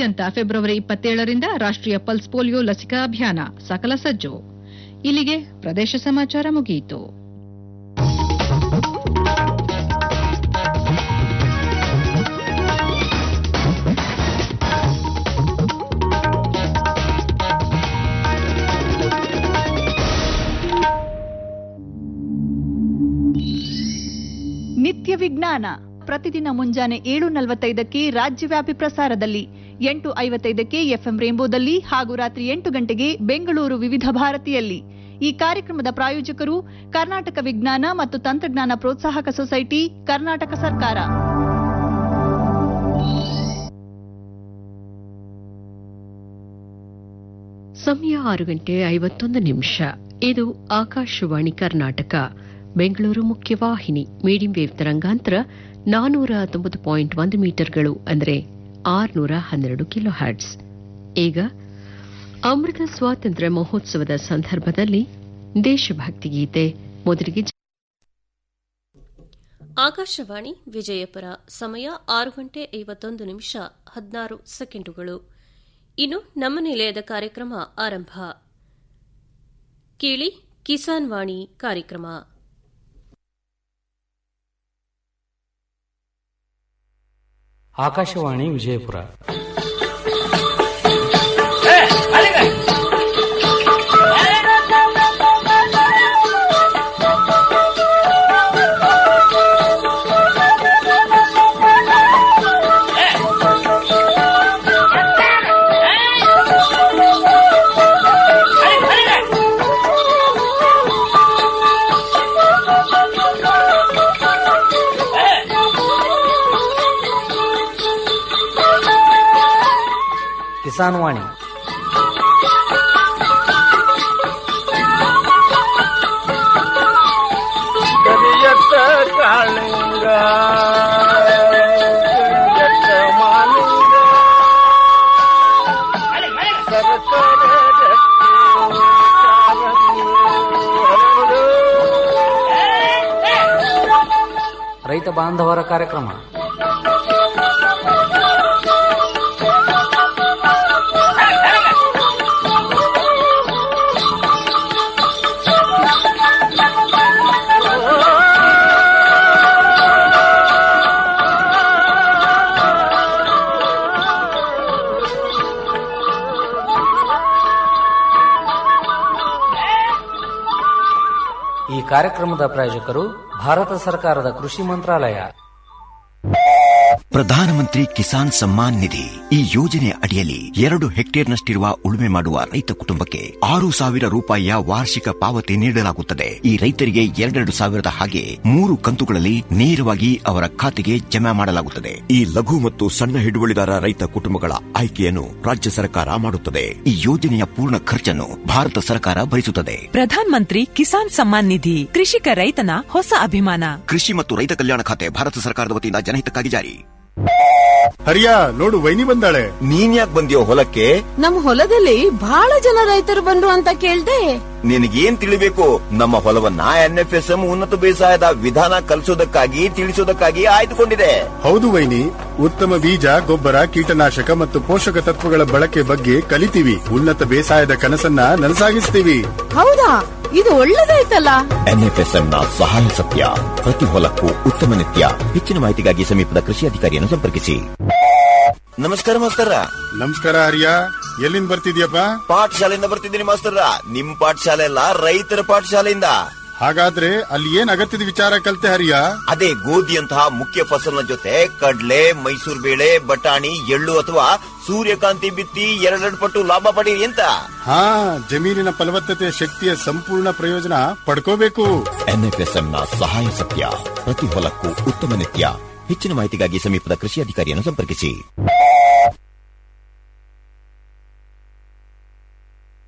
ದೇಶಾದ್ಯಂತ ಫೆಬ್ರವರಿ ಇಪ್ಪತ್ತೇಳರಿಂದ ರಾಷ್ಟ್ರೀಯ pulse polio ಲಸಿಕಾ ಅಭಿಯಾನ ಸಕಲ ಸಜ್ಜು ಇಲ್ಲಿಗೆ ಪ್ರದೇಶ ಸಮಾಚಾರ ಮುಗಿಯಿತು ನಿತ್ಯ ವಿಜ್ಞಾನ ಪ್ರತಿದಿನ ಮುಂಜಾನೆ ಏಳು ನಲವತ್ತೈದಕ್ಕೆ ರಾಜ್ಯವ್ಯಾಪಿ ಪ್ರಸಾರದಲ್ಲಿ ಎಂಟು ಐವತ್ತೈದಕ್ಕೆ ಎಫ್ಎಂ ರೇಂಬೋದಲ್ಲಿ ಹಾಗೂ ರಾತ್ರಿ ಎಂಟು ಗಂಟೆಗೆ ಬೆಂಗಳೂರು ವಿವಿಧ ಭಾರತಿಯಲ್ಲಿ ಈ ಕಾರ್ಯಕ್ರಮದ ಪ್ರಾಯೋಜಕರು ಕರ್ನಾಟಕ ವಿಜ್ಞಾನ ಮತ್ತು ತಂತ್ರಜ್ಞಾನ ಪ್ರೋತ್ಸಾಹಕ ಸೊಸೈಟಿ ಕರ್ನಾಟಕ ಸರ್ಕಾರ ಸಮಯ ಆರು ಗಂಟೆ ಐವತ್ತೊಂದು ನಿಮಿಷ ಇದು ಆಕಾಶವಾಣಿ ಕರ್ನಾಟಕ ಬೆಂಗಳೂರು ಮುಖ್ಯವಾಹಿನಿ ಮೀಡಿಯಂ ವೇವ್ ತರಂಗಾಂತರ ನಾನೂರ ಹತ್ತೊಂಬತ್ತು ಪಾಯಿಂಟ್ ಒಂದು ಮೀಟರ್ಗಳು ಅಂದರೆ ಆರುನೂರ ಹನ್ನೆರಡು ಕಿಲೋ ಹರ್ಟ್ಸ್ ಈಗ ಅಮೃತ ಸ್ವಾತಂತ್ರ್ಯ ಮಹೋತ್ಸವದ ಸಂದರ್ಭದಲ್ಲಿ ದೇಶಭಕ್ತಿ ಗೀತೆ ಮೊದಲಿಗೆ ಆಕಾಶವಾಣಿ ವಿಜಯಪುರ ಸಮಯ ಆರು ಗಂಟೆ ಐವತ್ತೊಂದು ನಿಮಿಷ ಹದಿನಾರು ಸೆಕೆಂಡುಗಳು ಇನ್ನು ನಮ್ಮ ನಿಲಯದ ಕಾರ್ಯಕ್ರಮ ಆರಂಭ ಕೇಳಿ ಕಿಸಾನ್ ವಾಣಿ ಕಾರ್ಯಕ್ರಮ ಆಕಾಶವಾಣಿ ವಿಜಯಪುರ ಕಿಸಾನ್ ವಾಣಿ ಕರಿಯತ್ತ ಕಾಳಿಂಗ ಕರಿಯತ್ತ ಮಾಲಿಂಗ ಸರಸರ ರಕ್ತಿ ಕಾರಂಗಿ ಹರಡು. ರೈತ ಬಾಂಧವರ ಕಾರ್ಯಕ್ರಮ ಈ ಕಾರ್ಯಕ್ರಮದ ಪ್ರಾಯೋಜಕರು ಭಾರತ ಸರ್ಕಾರದ ಕೃಷಿ ಮಂತ್ರಾಲಯ ಪ್ರಧಾನಮಂತ್ರಿ ಕಿಸಾನ್ ಸಮ್ಮಾನ್ ನಿಧಿ ಈ ಯೋಜನೆ ಅಡಿಯಲ್ಲಿ ಎರಡು ಹೆಕ್ಟೇರ್ನಷ್ಟಿರುವ ಉಳುಮೆ ಮಾಡುವ ರೈತ ಕುಟುಂಬಕ್ಕೆ ಆರು ಸಾವಿರ ರೂಪಾಯಿಯ ವಾರ್ಷಿಕ ಪಾವತಿ ನೀಡಲಾಗುತ್ತದೆ ಈ ರೈತರಿಗೆ ಎರಡೆರಡು ಸಾವಿರದ ಹಾಗೆ ಮೂರು ಕಂತುಗಳಲ್ಲಿ ನೇರವಾಗಿ ಅವರ ಖಾತೆಗೆ ಜಮಾ ಮಾಡಲಾಗುತ್ತದೆ ಈ ಲಘು ಮತ್ತು ಸಣ್ಣ ಹಿಡುವಳಿದಾರ ರೈತ ಕುಟುಂಬಗಳ ಆಯ್ಕೆಯನ್ನು ರಾಜ್ಯ ಸರ್ಕಾರ ಮಾಡುತ್ತದೆ ಈ ಯೋಜನೆಯ ಪೂರ್ಣ ಖರ್ಚನ್ನು ಭಾರತ ಸರ್ಕಾರ ಭರಿಸುತ್ತದೆ ಪ್ರಧಾನ್ ಮಂತ್ರಿ ಕಿಸಾನ್ ಸಮ್ಮಾನ್ ನಿಧಿ ಕೃಷಿಕ ರೈತನ ಹೊಸ ಅಭಿಮಾನ ಕೃಷಿ ಮತ್ತು ರೈತ ಕಲ್ಯಾಣ ಖಾತೆ ಭಾರತ ಸರ್ಕಾರದ ವತಿಯಿಂದ ಜನಹಿತಕ್ಕಾಗಿ ಜಾರಿ ಹರಿಯ ನೋಡು ವೈನಿ ಬಂದಾಳೆ ನೀನ್ ಯಾಕೆ ಬಂದಿಯೋ ಹೊಲಕ್ಕೆ ನಮ್ ಹೊಲದಲ್ಲಿ ಬಹಳ ಜನ ರೈತರು ಬಂದ್ರು ಅಂತ ಕೇಳ್ದೆ ನಿನಗೇನ್ ತಿಳಿಬೇಕು ನಮ್ಮ ಹೊಲವನ್ನ ಎನ್ಎಫ್ಎಸ್ಎಂ ಉನ್ನತ ಬೇಸಾಯದ ವಿಧಾನ ಕಲಿಸೋದಕ್ಕಾಗಿ ತಿಳಿಸೋದಕ್ಕಾಗಿ ಆಯ್ದುಕೊಂಡಿದೆ ಹೌದು ವೈನಿ ಉತ್ತಮ ಬೀಜ ಗೊಬ್ಬರ ಕೀಟನಾಶಕ ಮತ್ತು ಪೋಷಕ ತತ್ವಗಳ ಬಳಕೆ ಬಗ್ಗೆ ಕಲಿತೀವಿ ಉನ್ನತ ಬೇಸಾಯದ ಕನಸನ್ನ ನನಸಾಗಿಸ್ತೀವಿ ಹೌದಾ ಇದು ಒಳ್ಳೇದಾಯ್ತಲ್ಲ ಎನ್ಎಫ್ಎಸ್ಎಂ ನ ಸಹಾಯ ಸತ್ಯ ಪ್ರತಿ ಹೊಲಕ್ಕೂ ಉತ್ತಮ ನಿತ್ಯ ಹೆಚ್ಚಿನ ಮಾಹಿತಿಗಾಗಿ ಸಮೀಪದ ಕೃಷಿ ಅಧಿಕಾರಿಯನ್ನು ಸಂಪರ್ಕಿಸಿ ನಮಸ್ಕಾರ ಮಾಸ್ತರ ನಮಸ್ಕಾರ ಹರಿಯ ಎಲ್ಲಿಂದ ಬರ್ತಿದ್ಯಪ್ಪ ಪಾಠಶಾಲೆಯಿಂದ ಬರ್ತಿದ್ದೀನಿ ಮಾಸ್ತರ ನಿಮ್ ಪಾಠಶಾಲೆ ಅಲ್ಲ ರೈತರ ಪಾಠಶಾಲೆಯಿಂದ ಹಾಗಾದ್ರೆ ಅಲ್ಲಿ ಏನ್ ಅಗತ್ಯದ ವಿಚಾರ ಕಲ್ತೆ ಹರಿಯ ಅದೇ ಗೋಧಿಯಂತಹ ಮುಖ್ಯ ಫಸಲಿನ ಜೊತೆ ಕಡ್ಲೆ ಮೈಸೂರು ಬೇಳೆ ಬಟಾಣಿ ಎಳ್ಳು ಅಥವಾ ಸೂರ್ಯಕಾಂತಿ ಬಿತ್ತಿ ಎರಡೆರಡು ಪಟ್ಟು ಲಾಭ ಪಡೀರಿ ಅಂತ ಹಾ ಜಮೀನಿನ ಫಲವತ್ತತೆ ಶಕ್ತಿಯ ಸಂಪೂರ್ಣ ಪ್ರಯೋಜನ ಪಡ್ಕೋಬೇಕು ಎನ್ಎಫ್ಎಸ್ಎಂ ನ ಸಹಾಯ ಸತ್ಯ ಪ್ರತಿ ಹೊಲಕ್ಕೂ ಉತ್ತಮ ನಿತ್ಯ ಹೆಚ್ಚಿನ ಮಾಹಿತಿಗಾಗಿ ಸಮೀಪದ ಕೃಷಿ ಅಧಿಕಾರಿಯನ್ನು ಸಂಪರ್ಕಿಸಿ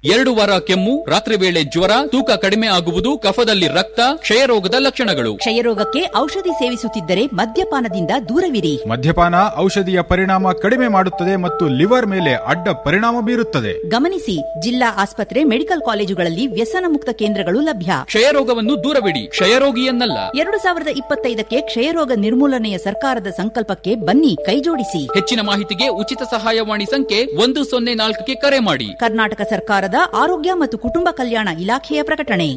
ಎರಡು ವಾರ ಕೆಮ್ಮು ರಾತ್ರಿ ವೇಳೆ ಜ್ವರ ತೂಕ ಕಡಿಮೆ ಆಗುವುದು ಕಫದಲ್ಲಿ ರಕ್ತ ಕ್ಷಯರೋಗದ ಲಕ್ಷಣಗಳು ಕ್ಷಯರೋಗಕ್ಕೆ ಔಷಧಿ ಸೇವಿಸುತ್ತಿದ್ದರೆ ಮದ್ಯಪಾನದಿಂದ ದೂರವಿರಿ ಮದ್ಯಪಾನ ಔಷಧಿಯ ಪರಿಣಾಮ ಕಡಿಮೆ ಮಾಡುತ್ತದೆ ಮತ್ತು ಲಿವರ್ ಮೇಲೆ ಅಡ್ಡ ಪರಿಣಾಮ ಬೀರುತ್ತದೆ ಗಮನಿಸಿ ಜಿಲ್ಲಾ ಆಸ್ಪತ್ರೆ ಮೆಡಿಕಲ್ ಕಾಲೇಜುಗಳಲ್ಲಿ ವ್ಯಸನ ಮುಕ್ತ ಕೇಂದ್ರಗಳು ಲಭ್ಯ ಕ್ಷಯರೋಗವನ್ನು ದೂರವಿಡಿ ಕ್ಷಯರೋಗಿಯನ್ನಲ್ಲ ಎರಡು ಸಾವಿರದ ಇಪ್ಪತ್ತೈದಕ್ಕೆ ಕ್ಷಯರೋಗ ನಿರ್ಮೂಲನೆಯ ಸರ್ಕಾರದ ಸಂಕಲ್ಪಕ್ಕೆ ಬನ್ನಿ ಕೈಜೋಡಿಸಿ ಹೆಚ್ಚಿನ ಮಾಹಿತಿಗೆ ಉಚಿತ ಸಹಾಯವಾಣಿ ಸಂಖ್ಯೆ ಒಂದು ಸೊನ್ನೆ ನಾಲ್ಕಕ್ಕೆ ಕರೆ ಮಾಡಿ ಕರ್ನಾಟಕ ಸರ್ಕಾರದ ಆರೋಗ್ಯ ಮತ್ತು ಕುಟುಂಬ ಕಲ್ಯಾಣ ಇಲಾಖೆಯ ಪ್ರಕಟಣೆ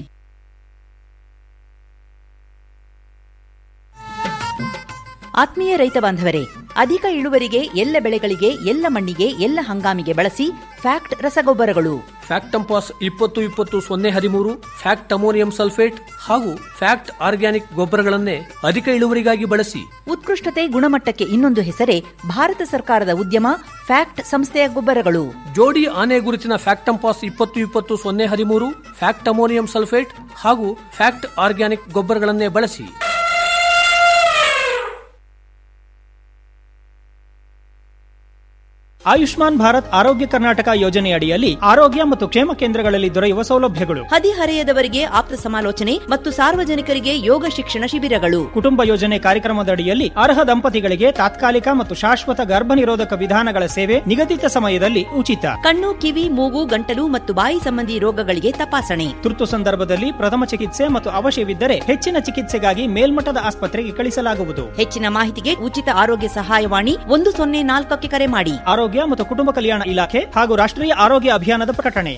ಆತ್ಮೀಯ ರೈತ ಬಾಂಧವರೇ ಅಧಿಕ ಇಳುವರಿಗೆ ಎಲ್ಲ ಬೆಳೆಗಳಿಗೆ ಎಲ್ಲ ಮಣ್ಣಿಗೆ ಎಲ್ಲ ಹಂಗಾಮಿಗೆ ಬಳಸಿ ಫ್ಯಾಕ್ಟ್ ರಸಗೊಬ್ಬರಗಳು ಫ್ಯಾಕ್ಟಂಪಾಸ್ ಇಪ್ಪತ್ತು ಇಪ್ಪತ್ತು ಸೊನ್ನೆ ಹದಿಮೂರು ಫ್ಯಾಕ್ಟ್ ಅಮೋನಿಯಂ ಸಲ್ಫೇಟ್ ಹಾಗೂ ಫ್ಯಾಕ್ಟ್ ಆರ್ಗ್ಯಾನಿಕ್ ಗೊಬ್ಬರಗಳನ್ನೇ ಅಧಿಕ ಇಳುವರಿಗಾಗಿ ಬಳಸಿ ಉತ್ಕೃಷ್ಟತೆ ಗುಣಮಟ್ಟಕ್ಕೆ ಇನ್ನೊಂದು ಹೆಸರೇ ಭಾರತ ಸರ್ಕಾರದ ಉದ್ಯಮ ಫ್ಯಾಕ್ಟ್ ಸಂಸ್ಥೆಯ ಗೊಬ್ಬರಗಳು ಜೋಡಿ ಆನೆ ಗುರುತಿನ ಫ್ಯಾಕ್ಟಂಪಾಸ್ ಇಪ್ಪತ್ತು ಇಪ್ಪತ್ತು ಸೊನ್ನೆ ಹದಿಮೂರು ಫ್ಯಾಕ್ಟ್ ಅಮೋನಿಯಂ ಸಲ್ಫೇಟ್ ಹಾಗೂ ಫ್ಯಾಕ್ಟ್ ಆರ್ಗ್ಯಾನಿಕ್ ಗೊಬ್ಬರಗಳನ್ನೇ ಬಳಸಿ ಆಯುಷ್ಮಾನ್ ಭಾರತ್ ಆರೋಗ್ಯ ಕರ್ನಾಟಕ ಯೋಜನೆಯಡಿಯಲ್ಲಿ ಆರೋಗ್ಯ ಮತ್ತು ಕ್ಷೇಮ ಕೇಂದ್ರಗಳಲ್ಲಿ ದೊರೆಯುವ ಸೌಲಭ್ಯಗಳು ಹದಿಹರೆಯದವರಿಗೆ ಆಪ್ತ ಸಮಾಲೋಚನೆ ಮತ್ತು ಸಾರ್ವಜನಿಕರಿಗೆ ಯೋಗ ಶಿಕ್ಷಣ ಶಿಬಿರಗಳು ಕುಟುಂಬ ಯೋಜನೆ ಕಾರ್ಯಕ್ರಮದಡಿಯಲ್ಲಿ ಅರ್ಹ ದಂಪತಿಗಳಿಗೆ ತಾತ್ಕಾಲಿಕ ಮತ್ತು ಶಾಶ್ವತ ಗರ್ಭ ನಿರೋಧಕ ವಿಧಾನಗಳ ಸೇವೆ ನಿಗದಿತ ಸಮಯದಲ್ಲಿ ಉಚಿತ ಕಣ್ಣು ಕಿವಿ ಮೂಗು ಗಂಟಲು ಮತ್ತು ಬಾಯಿ ಸಂಬಂಧಿ ರೋಗಗಳಿಗೆ ತಪಾಸಣೆ ತುರ್ತು ಸಂದರ್ಭದಲ್ಲಿ ಪ್ರಥಮ ಚಿಕಿತ್ಸೆ ಮತ್ತು ಅವಶ್ಯವಿದ್ದರೆ ಹೆಚ್ಚಿನ ಚಿಕಿತ್ಸೆಗಾಗಿ ಮೇಲ್ಮಟ್ಟದ ಆಸ್ಪತ್ರೆಗೆ ಕಳಿಸಲಾಗುವುದು ಹೆಚ್ಚಿನ ಮಾಹಿತಿಗೆ ಉಚಿತ ಆರೋಗ್ಯ ಸಹಾಯವಾಣಿ ಒಂದು ಸೊನ್ನೆ ನಾಲ್ಕಕ್ಕೆ ಕರೆ ಮಾಡಿ ಆರೋಗ್ಯ ಮತ್ತು ಕುಟುಂಬ ಕಲ್ಯಾಣ ಇಲಾಖೆ ಹಾಗೂ ರಾಷ್ಟ್ರೀಯ ಆರೋಗ್ಯ ಅಭಿಯಾನದ ಪ್ರಕಟಣೆ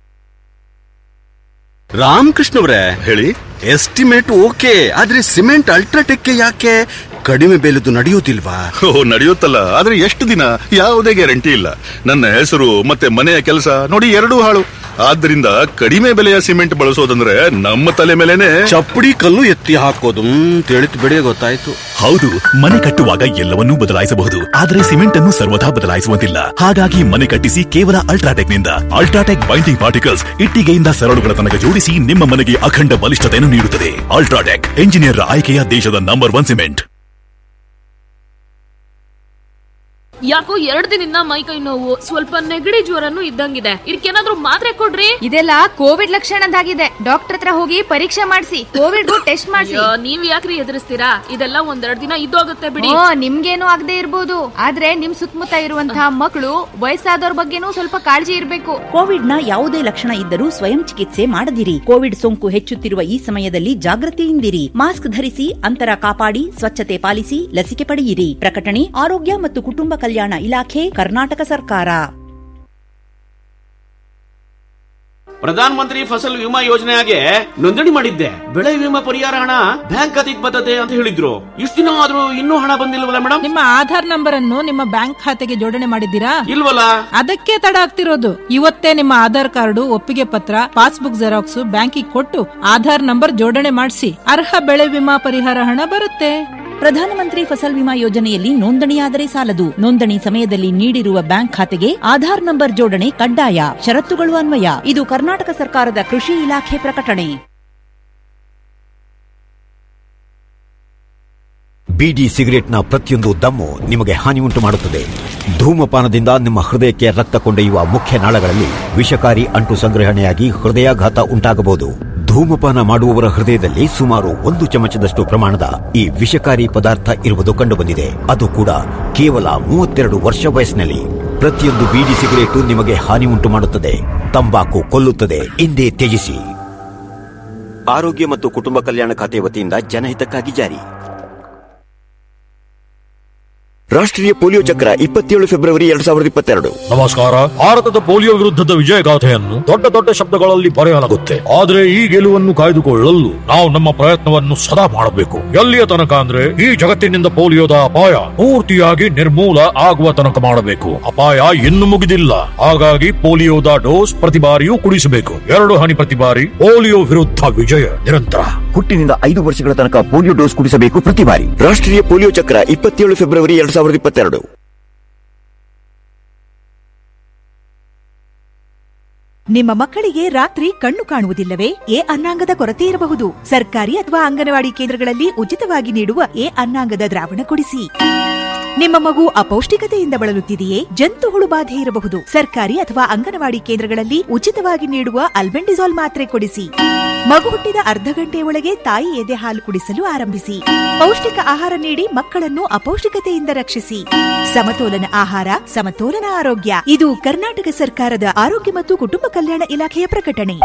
ರಾಮಕೃಷ್ಣವ್ರೆ ಹೇಳಿ ಎಸ್ಟಿಮೇಟ್ ಓಕೆ ಆದ್ರೆ ಸಿಮೆಂಟ್ ಅಲ್ಟ್ರಾಟೆಕ್ ಯಾಕೆ ಕಡಿಮೆ ಬೆಲೆದು ನಡೆಯೋದಿಲ್ವಾ ಓ ನಡೆಯುತ್ತಲ್ಲ ಆದ್ರೆ ಎಷ್ಟು ದಿನ ಯಾವುದೇ ಗ್ಯಾರಂಟಿ ಇಲ್ಲ ನನ್ನ ಹೆಸರು ಮತ್ತೆ ಮನೆಯ ಕೆಲಸ ನೋಡಿ ಎರಡೂ ಹಾಳು ಆದ್ದರಿಂದ ಕಡಿಮೆ ಬೆಲೆಯ ಸಿಮೆಂಟ್ ಬಳಸೋದಂದ್ರೆ ನಮ್ಮ ತಲೆ ಮೇಲೆನೆ ಚಪ್ಪಡಿ ಕಲ್ಲು ಎತ್ತಿ ಹಾಕೋದು ತಿಳಿತು ಬಿಡಿ ಗೊತ್ತಾಯ್ತು ಹೌದು ಮನೆ ಕಟ್ಟುವಾಗ ಎಲ್ಲವನ್ನೂ ಬದಲಾಯಿಸಬಹುದು ಆದರೆ ಸಿಮೆಂಟ್ ಅನ್ನು ಸರ್ವದಾ ಬದಲಾಯಿಸುವಂತಿಲ್ಲ ಹಾಗಾಗಿ ಮನೆ ಕಟ್ಟಿಸಿ ಕೇವಲ ಅಲ್ಟ್ರಾಟೆಕ್ ನಿಂದ ಅಲ್ಟ್ರಾಟೆಕ್ ಬೈಂಡಿಂಗ್ ಪಾರ್ಟಿಕಲ್ಸ್ ಇಟ್ಟಿಗೆಯಿಂದ ಸರಳುಗಳ ತನಕ ಜೋಡಿಸಿ ನಿಮ್ಮ ಮನೆಗೆ ಅಖಂಡ ಬಲಿಷ್ಠತೆಯನ್ನು ನೀಡುತ್ತದೆ ಅಲ್ಟ್ರಾಟೆಕ್ ಎಂಜಿನಿಯರ್ ಆಯ್ಕೆಯ ದೇಶದ ನಂಬರ್ ಒನ್ ಸಿಮೆಂಟ್ ಯಾಕೋ ಎರಡ್ ದಿನದಿಂದ ಮೈ ಕೈ ನೋವು ಸ್ವಲ್ಪ ನೆಗಡಿ ಜ್ವರನು ಇದ್ದಂಗಿದೆ ಇದಕ್ಕೇನಾದ್ರೂ ಮಾತ್ರೆ ಕೊಡ್ರಿ ಇದೆಲ್ಲ ಕೋವಿಡ್ ಲಕ್ಷಣದಾಗಿದೆ ಡಾಕ್ಟರ್ ಹತ್ರ ಹೋಗಿ ಪರೀಕ್ಷೆ ಮಾಡಿಸಿ ಕೋವಿಡ್ ಟೆಸ್ಟ್ ಮಾಡಿಸಿ ಅಯ್ಯೋ, ನೀವ್ ಯಾಕ್ರಿ ಎದುರಿಸ್ತೀರಾ ಇದೆಲ್ಲ ಒಂದೆರಡ್ ದಿನ ಇದ್ದೋಗುತ್ತೆ ಬಿಡಿ ಓ ನಿಮ್ಗೇನು ಆಗದೆ ಇರ್ಬೋದು ಆದ್ರೆ ನಿಮ್ ಸುತ್ತಮುತ್ತ ಇರುವಂತಹ ಮಕ್ಕಳು ವಯಸ್ಸಾದವ್ರ ಬಗ್ಗೆನೂ ಸ್ವಲ್ಪ ಕಾಳಜಿ ಇರ್ಬೇಕು ಕೋವಿಡ್ ನ ಯಾವುದೇ ಲಕ್ಷಣ ಇದ್ದರೂ ಸ್ವಯಂ ಚಿಕಿತ್ಸೆ ಮಾಡದಿರಿ ಕೋವಿಡ್ ಸೋಂಕು ಹೆಚ್ಚುತ್ತಿರುವ ಈ ಸಮಯದಲ್ಲಿ ಜಾಗೃತಿಯಿಂದಿರಿ ಮಾಸ್ಕ್ ಧರಿಸಿ ಅಂತರ ಕಾಪಾಡಿ ಸ್ವಚ್ಛತೆ ಪಾಲಿಸಿ ಲಸಿಕೆ ಪಡೆಯಿರಿ ಪ್ರಕಟಣೆ ಆರೋಗ್ಯ ಮತ್ತು ಕುಟುಂಬ ಕಲ್ಯಾಣ ಇಲಾಖೆ ಕರ್ನಾಟಕ ಸರ್ಕಾರ ಪ್ರಧಾನ ಮಂತ್ರಿ ಫಸಲ್ ವಿಮಾ ಯೋಜನೆಗೆ ನೋಂದಣಿ ಮಾಡಿದ್ದೆ ಬೆಳೆ ವಿಮಾ ಪರಿಹಾರ ಹಣ ಬ್ಯಾಂಕ್ ಖಾತೆಗೆ ಬರ್ತದೆ ಅಂತ ಹೇಳಿದ್ರು ಇಷ್ಟು ದಿನ ಆದ್ರೂ ಇನ್ನೂ ಹಣ ಬಂದಿಲ್ವಲ್ಲ ಮೇಡಮ್ ನಿಮ್ಮ ಆಧಾರ್ ನಂಬರ್ ಅನ್ನು ನಿಮ್ಮ ಬ್ಯಾಂಕ್ ಖಾತೆಗೆ ಜೋಡಣೆ ಮಾಡಿದ್ದೀರಾ ಇಲ್ವಲ್ಲ ಅದಕ್ಕೆ ತಡ ಆಗ್ತಿರೋದು ಇವತ್ತೇ ನಿಮ್ಮ ಆಧಾರ್ ಕಾರ್ಡು ಒಪ್ಪಿಗೆ ಪತ್ರ ಪಾಸ್ಬುಕ್ ಜೆರಾಕ್ಸ್ ಬ್ಯಾಂಕಿಗೆ ಕೊಟ್ಟು ಆಧಾರ್ ನಂಬರ್ ಜೋಡಣೆ ಮಾಡಿಸಿ ಅರ್ಹ ಬೆಳೆ ವಿಮಾ ಪರಿಹಾರ ಹಣ ಬರುತ್ತೆ ಪ್ರಧಾನಮಂತ್ರಿ ಫಸಲ್ ವಿಮಾ ಯೋಜನೆಯಲ್ಲಿ ನೋಂದಣಿಯಾದರೆ ಸಾಲದು ನೋಂದಣಿ ಸಮಯದಲ್ಲಿ ನೀಡಿರುವ ಬ್ಯಾಂಕ್ ಖಾತೆಗೆ ಆಧಾರ್ ನಂಬರ್ ಜೋಡಣೆ ಕಡ್ಡಾಯ ಷರತ್ತುಗಳು ಅನ್ವಯ ಇದು ಕರ್ನಾಟಕ ಸರ್ಕಾರದ ಕೃಷಿ ಇಲಾಖೆ ಪ್ರಕಟಣೆ ಬಿಡಿ ಸಿಗರೆಟ್ನ ಪ್ರತಿಯೊಂದು ದಮ್ಮು ನಿಮಗೆ ಹಾನಿ ಉಂಟು ಮಾಡುತ್ತದೆ ಧೂಮಪಾನದಿಂದ ನಿಮ್ಮ ಹೃದಯಕ್ಕೆ ರಕ್ತ ಕೊಂಡೊಯ್ಯುವ ಮುಖ್ಯ ನಾಳಗಳಲ್ಲಿ ವಿಷಕಾರಿ ಅಂಟು ಸಂಗ್ರಹಣೆಯಾಗಿ ಹೃದಯಾಘಾತ ಉಂಟಾಗಬಹುದು ಧೂಮಪಾನ ಮಾಡುವವರ ಹೃದಯದಲ್ಲಿ ಸುಮಾರು ಒಂದು ಚಮಚದಷ್ಟು ಪ್ರಮಾಣದ ಈ ವಿಷಕಾರಿ ಪದಾರ್ಥ ಇರುವುದು ಕಂಡುಬಂದಿದೆ ಅದು ಕೂಡ ಕೇವಲ ಮೂವತ್ತೆರಡು ವರ್ಷ ವಯಸ್ಸಿನಲ್ಲಿ ಪ್ರತಿಯೊಂದು ಬೀಡಿ ಸಿಗರೇಟು ನಿಮಗೆ ಹಾನಿ ಉಂಟು ಮಾಡುತ್ತದೆ ತಂಬಾಕು ಕೊಲ್ಲುತ್ತದೆ ಎಂದೇ ತ್ಯಜಿಸಿ ಆರೋಗ್ಯ ಮತ್ತು ಕುಟುಂಬ ಕಲ್ಯಾಣ ಖಾತೆ ವತಿಯಿಂದ ಜನಹಿತಕ್ಕಾಗಿ ಜಾರಿ ರಾಷ್ಟ್ರೀಯ ಪೋಲಿಯೋ ಚಕ್ರ ಇಪ್ಪತ್ತೇಳು ಫೆಬ್ರವರಿ ಎರಡ್ ಸಾವಿರದ ಇಪ್ಪತ್ತೆರಡು ನಮಸ್ಕಾರ ಭಾರತದ ಪೋಲಿಯೋ ವಿರುದ್ಧದ ವಿಜಯಗಾಥೆಯನ್ನು ದೊಡ್ಡ ದೊಡ್ಡ ಶಬ್ದಗಳಲ್ಲಿ ಬರೆಯಲಾಗುತ್ತೆ ಆದ್ರೆ ಈ ಗೆಲುವನ್ನು ಕಾಯ್ದುಕೊಳ್ಳಲು ನಾವು ನಮ್ಮ ಪ್ರಯತ್ನವನ್ನು ಸದಾ ಮಾಡಬೇಕು ಎಲ್ಲಿಯ ತನಕ ಅಂದ್ರೆ ಈ ಜಗತ್ತಿನಿಂದ ಪೋಲಿಯೋದ ಅಪಾಯ ಪೂರ್ತಿಯಾಗಿ ನಿರ್ಮೂಲ ಆಗುವ ತನಕ ಮಾಡಬೇಕು ಅಪಾಯ ಇನ್ನು ಮುಗಿದಿಲ್ಲ ಹಾಗಾಗಿ ಪೋಲಿಯೋದ ಡೋಸ್ ಪ್ರತಿ ಬಾರಿಯೂ ಕುಡಿಸಬೇಕು ಎರಡು ಹನಿ ಪ್ರತಿ ಬಾರಿ ಪೋಲಿಯೋ ವಿರುದ್ಧ ವಿಜಯ ನಿರಂತರ ಹುಟ್ಟಿನಿಂದ ಐದು ವರ್ಷಗಳ ತನಕ ಪೋಲಿಯೋ ಡೋಸ್ ಕುಡಿಸಬೇಕು ಪ್ರತಿ ಬಾರಿ ರಾಷ್ಟ್ರೀಯ ಪೋಲಿಯೋ ಚಕ್ರ ಇಪ್ಪತ್ತೇಳು ಫೆಬ್ರವರಿ ಎರಡ್ ಸಾವಿರದ ಇಪ್ಪತ್ತೆರಡು ನಿಮ್ಮ ಮಕ್ಕಳಿಗೆ ರಾತ್ರಿ ಕಣ್ಣು ಕಾಣುವುದಿಲ್ಲವೇ ಎ ಅನ್ನಾಂಗದ ಕೊರತೆ ಇರಬಹುದು ಸರ್ಕಾರಿ ಅಥವಾ ಅಂಗನವಾಡಿ ಕೇಂದ್ರಗಳಲ್ಲಿ ಉಚಿತವಾಗಿ ನೀಡುವ ಎ ಅನ್ನಾಂಗದ ದ್ರಾವಣ ಕೊಡಿಸಿ ನಿಮ್ಮ ಮಗು ಅಪೌಷ್ಟಿಕತೆಯಿಂದ ಬಳಲುತ್ತಿದೆಯೇ ಜಂತುಹುಳು ಬಾಧೆ ಇರಬಹುದು ಸರ್ಕಾರಿ ಅಥವಾ ಅಂಗನವಾಡಿ ಕೇಂದ್ರಗಳಲ್ಲಿ ಉಚಿತವಾಗಿ ನೀಡುವ ಅಲ್ಬೆಂಡಿಸಾಲ್ ಮಾತ್ರೆ ಕೊಡಿಸಿ ಮಗು ಹುಟ್ಟಿದ ಅರ್ಧ ಗಂಟೆಯ ಒಳಗೆ ತಾಯಿ ಎದೆ ಹಾಲು ಕುಡಿಸಲು ಆರಂಭಿಸಿ ಪೌಷ್ಟಿಕ ಆಹಾರ ನೀಡಿ ಮಕ್ಕಳನ್ನು ಅಪೌಷ್ಟಿಕತೆಯಿಂದ ರಕ್ಷಿಸಿ ಸಮತೋಲನ ಆಹಾರ ಸಮತೋಲನ ಆರೋಗ್ಯ ಇದು ಕರ್ನಾಟಕ ಸರ್ಕಾರದ ಆರೋಗ್ಯ ಮತ್ತು ಕುಟುಂಬ ಕಲ್ಯಾಣ ಇಲಾಖೆಯ ಪ್ರಕಟಣೆ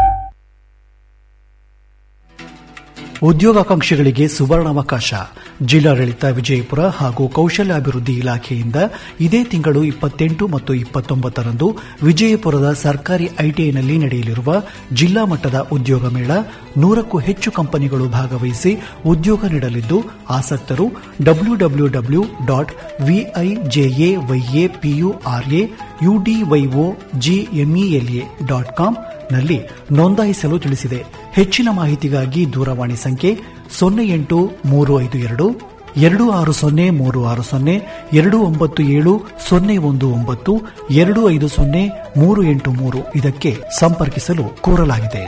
ಉದ್ಯೋಗಾಕಾಂಕ್ಷಿಗಳಿಗೆ ಸುವರ್ಣಾವಕಾಶ ಜಿಲ್ಲಾಡಳಿತ ವಿಜಯಪುರ ಹಾಗೂ ಕೌಶಲ್ಯಾಭಿವೃದ್ಧಿ ಇಲಾಖೆಯಿಂದ ಇದೇ ತಿಂಗಳು ಇಪ್ಪತ್ತೆಂಟು ಮತ್ತು ಇಪ್ಪತ್ತೊಂಬತ್ತರಂದು ವಿಜಯಪುರದ ಸರ್ಕಾರಿ ಐಟಿಐನಲ್ಲಿ ನಡೆಯಲಿರುವ ಜಿಲ್ಲಾ ಮಟ್ಟದ ಉದ್ಯೋಗ ಮೇಳ ನೂರಕ್ಕೂ ಹೆಚ್ಚು ಕಂಪನಿಗಳು ಭಾಗವಹಿಸಿ ಉದ್ಯೋಗ ನೀಡಲಿದ್ದು ಆಸಕ್ತರು W W W dot V I J A Y A P U R A U D Y O G M E L A dot com ನಲ್ಲಿ ನೋಂದಾಯಿಸಲು ತಿಳಿಸಿದೆ ಹೆಚ್ಚಿನ ಮಾಹಿತಿಗಾಗಿ ದೂರವಾಣಿ ಸಂಖ್ಯೆ ಸೊನ್ನೆ ಎಂಟು ಮೂರು ಐದು ಎರಡು ಎರಡು ಆರು ಸೊನ್ನೆ ಮೂರು ಆರು ಸೊನ್ನೆ ಎರಡು ಒಂಬತ್ತು ಏಳು ಸೊನ್ನೆ ಒಂದು ಒಂಬತ್ತು ಎರಡು ಐದು ಸೊನ್ನೆ ಮೂರು ಎಂಟು ಮೂರು ಇದಕ್ಕೆ ಸಂಪರ್ಕಿಸಲು ಕೋರಲಾಗಿದೆ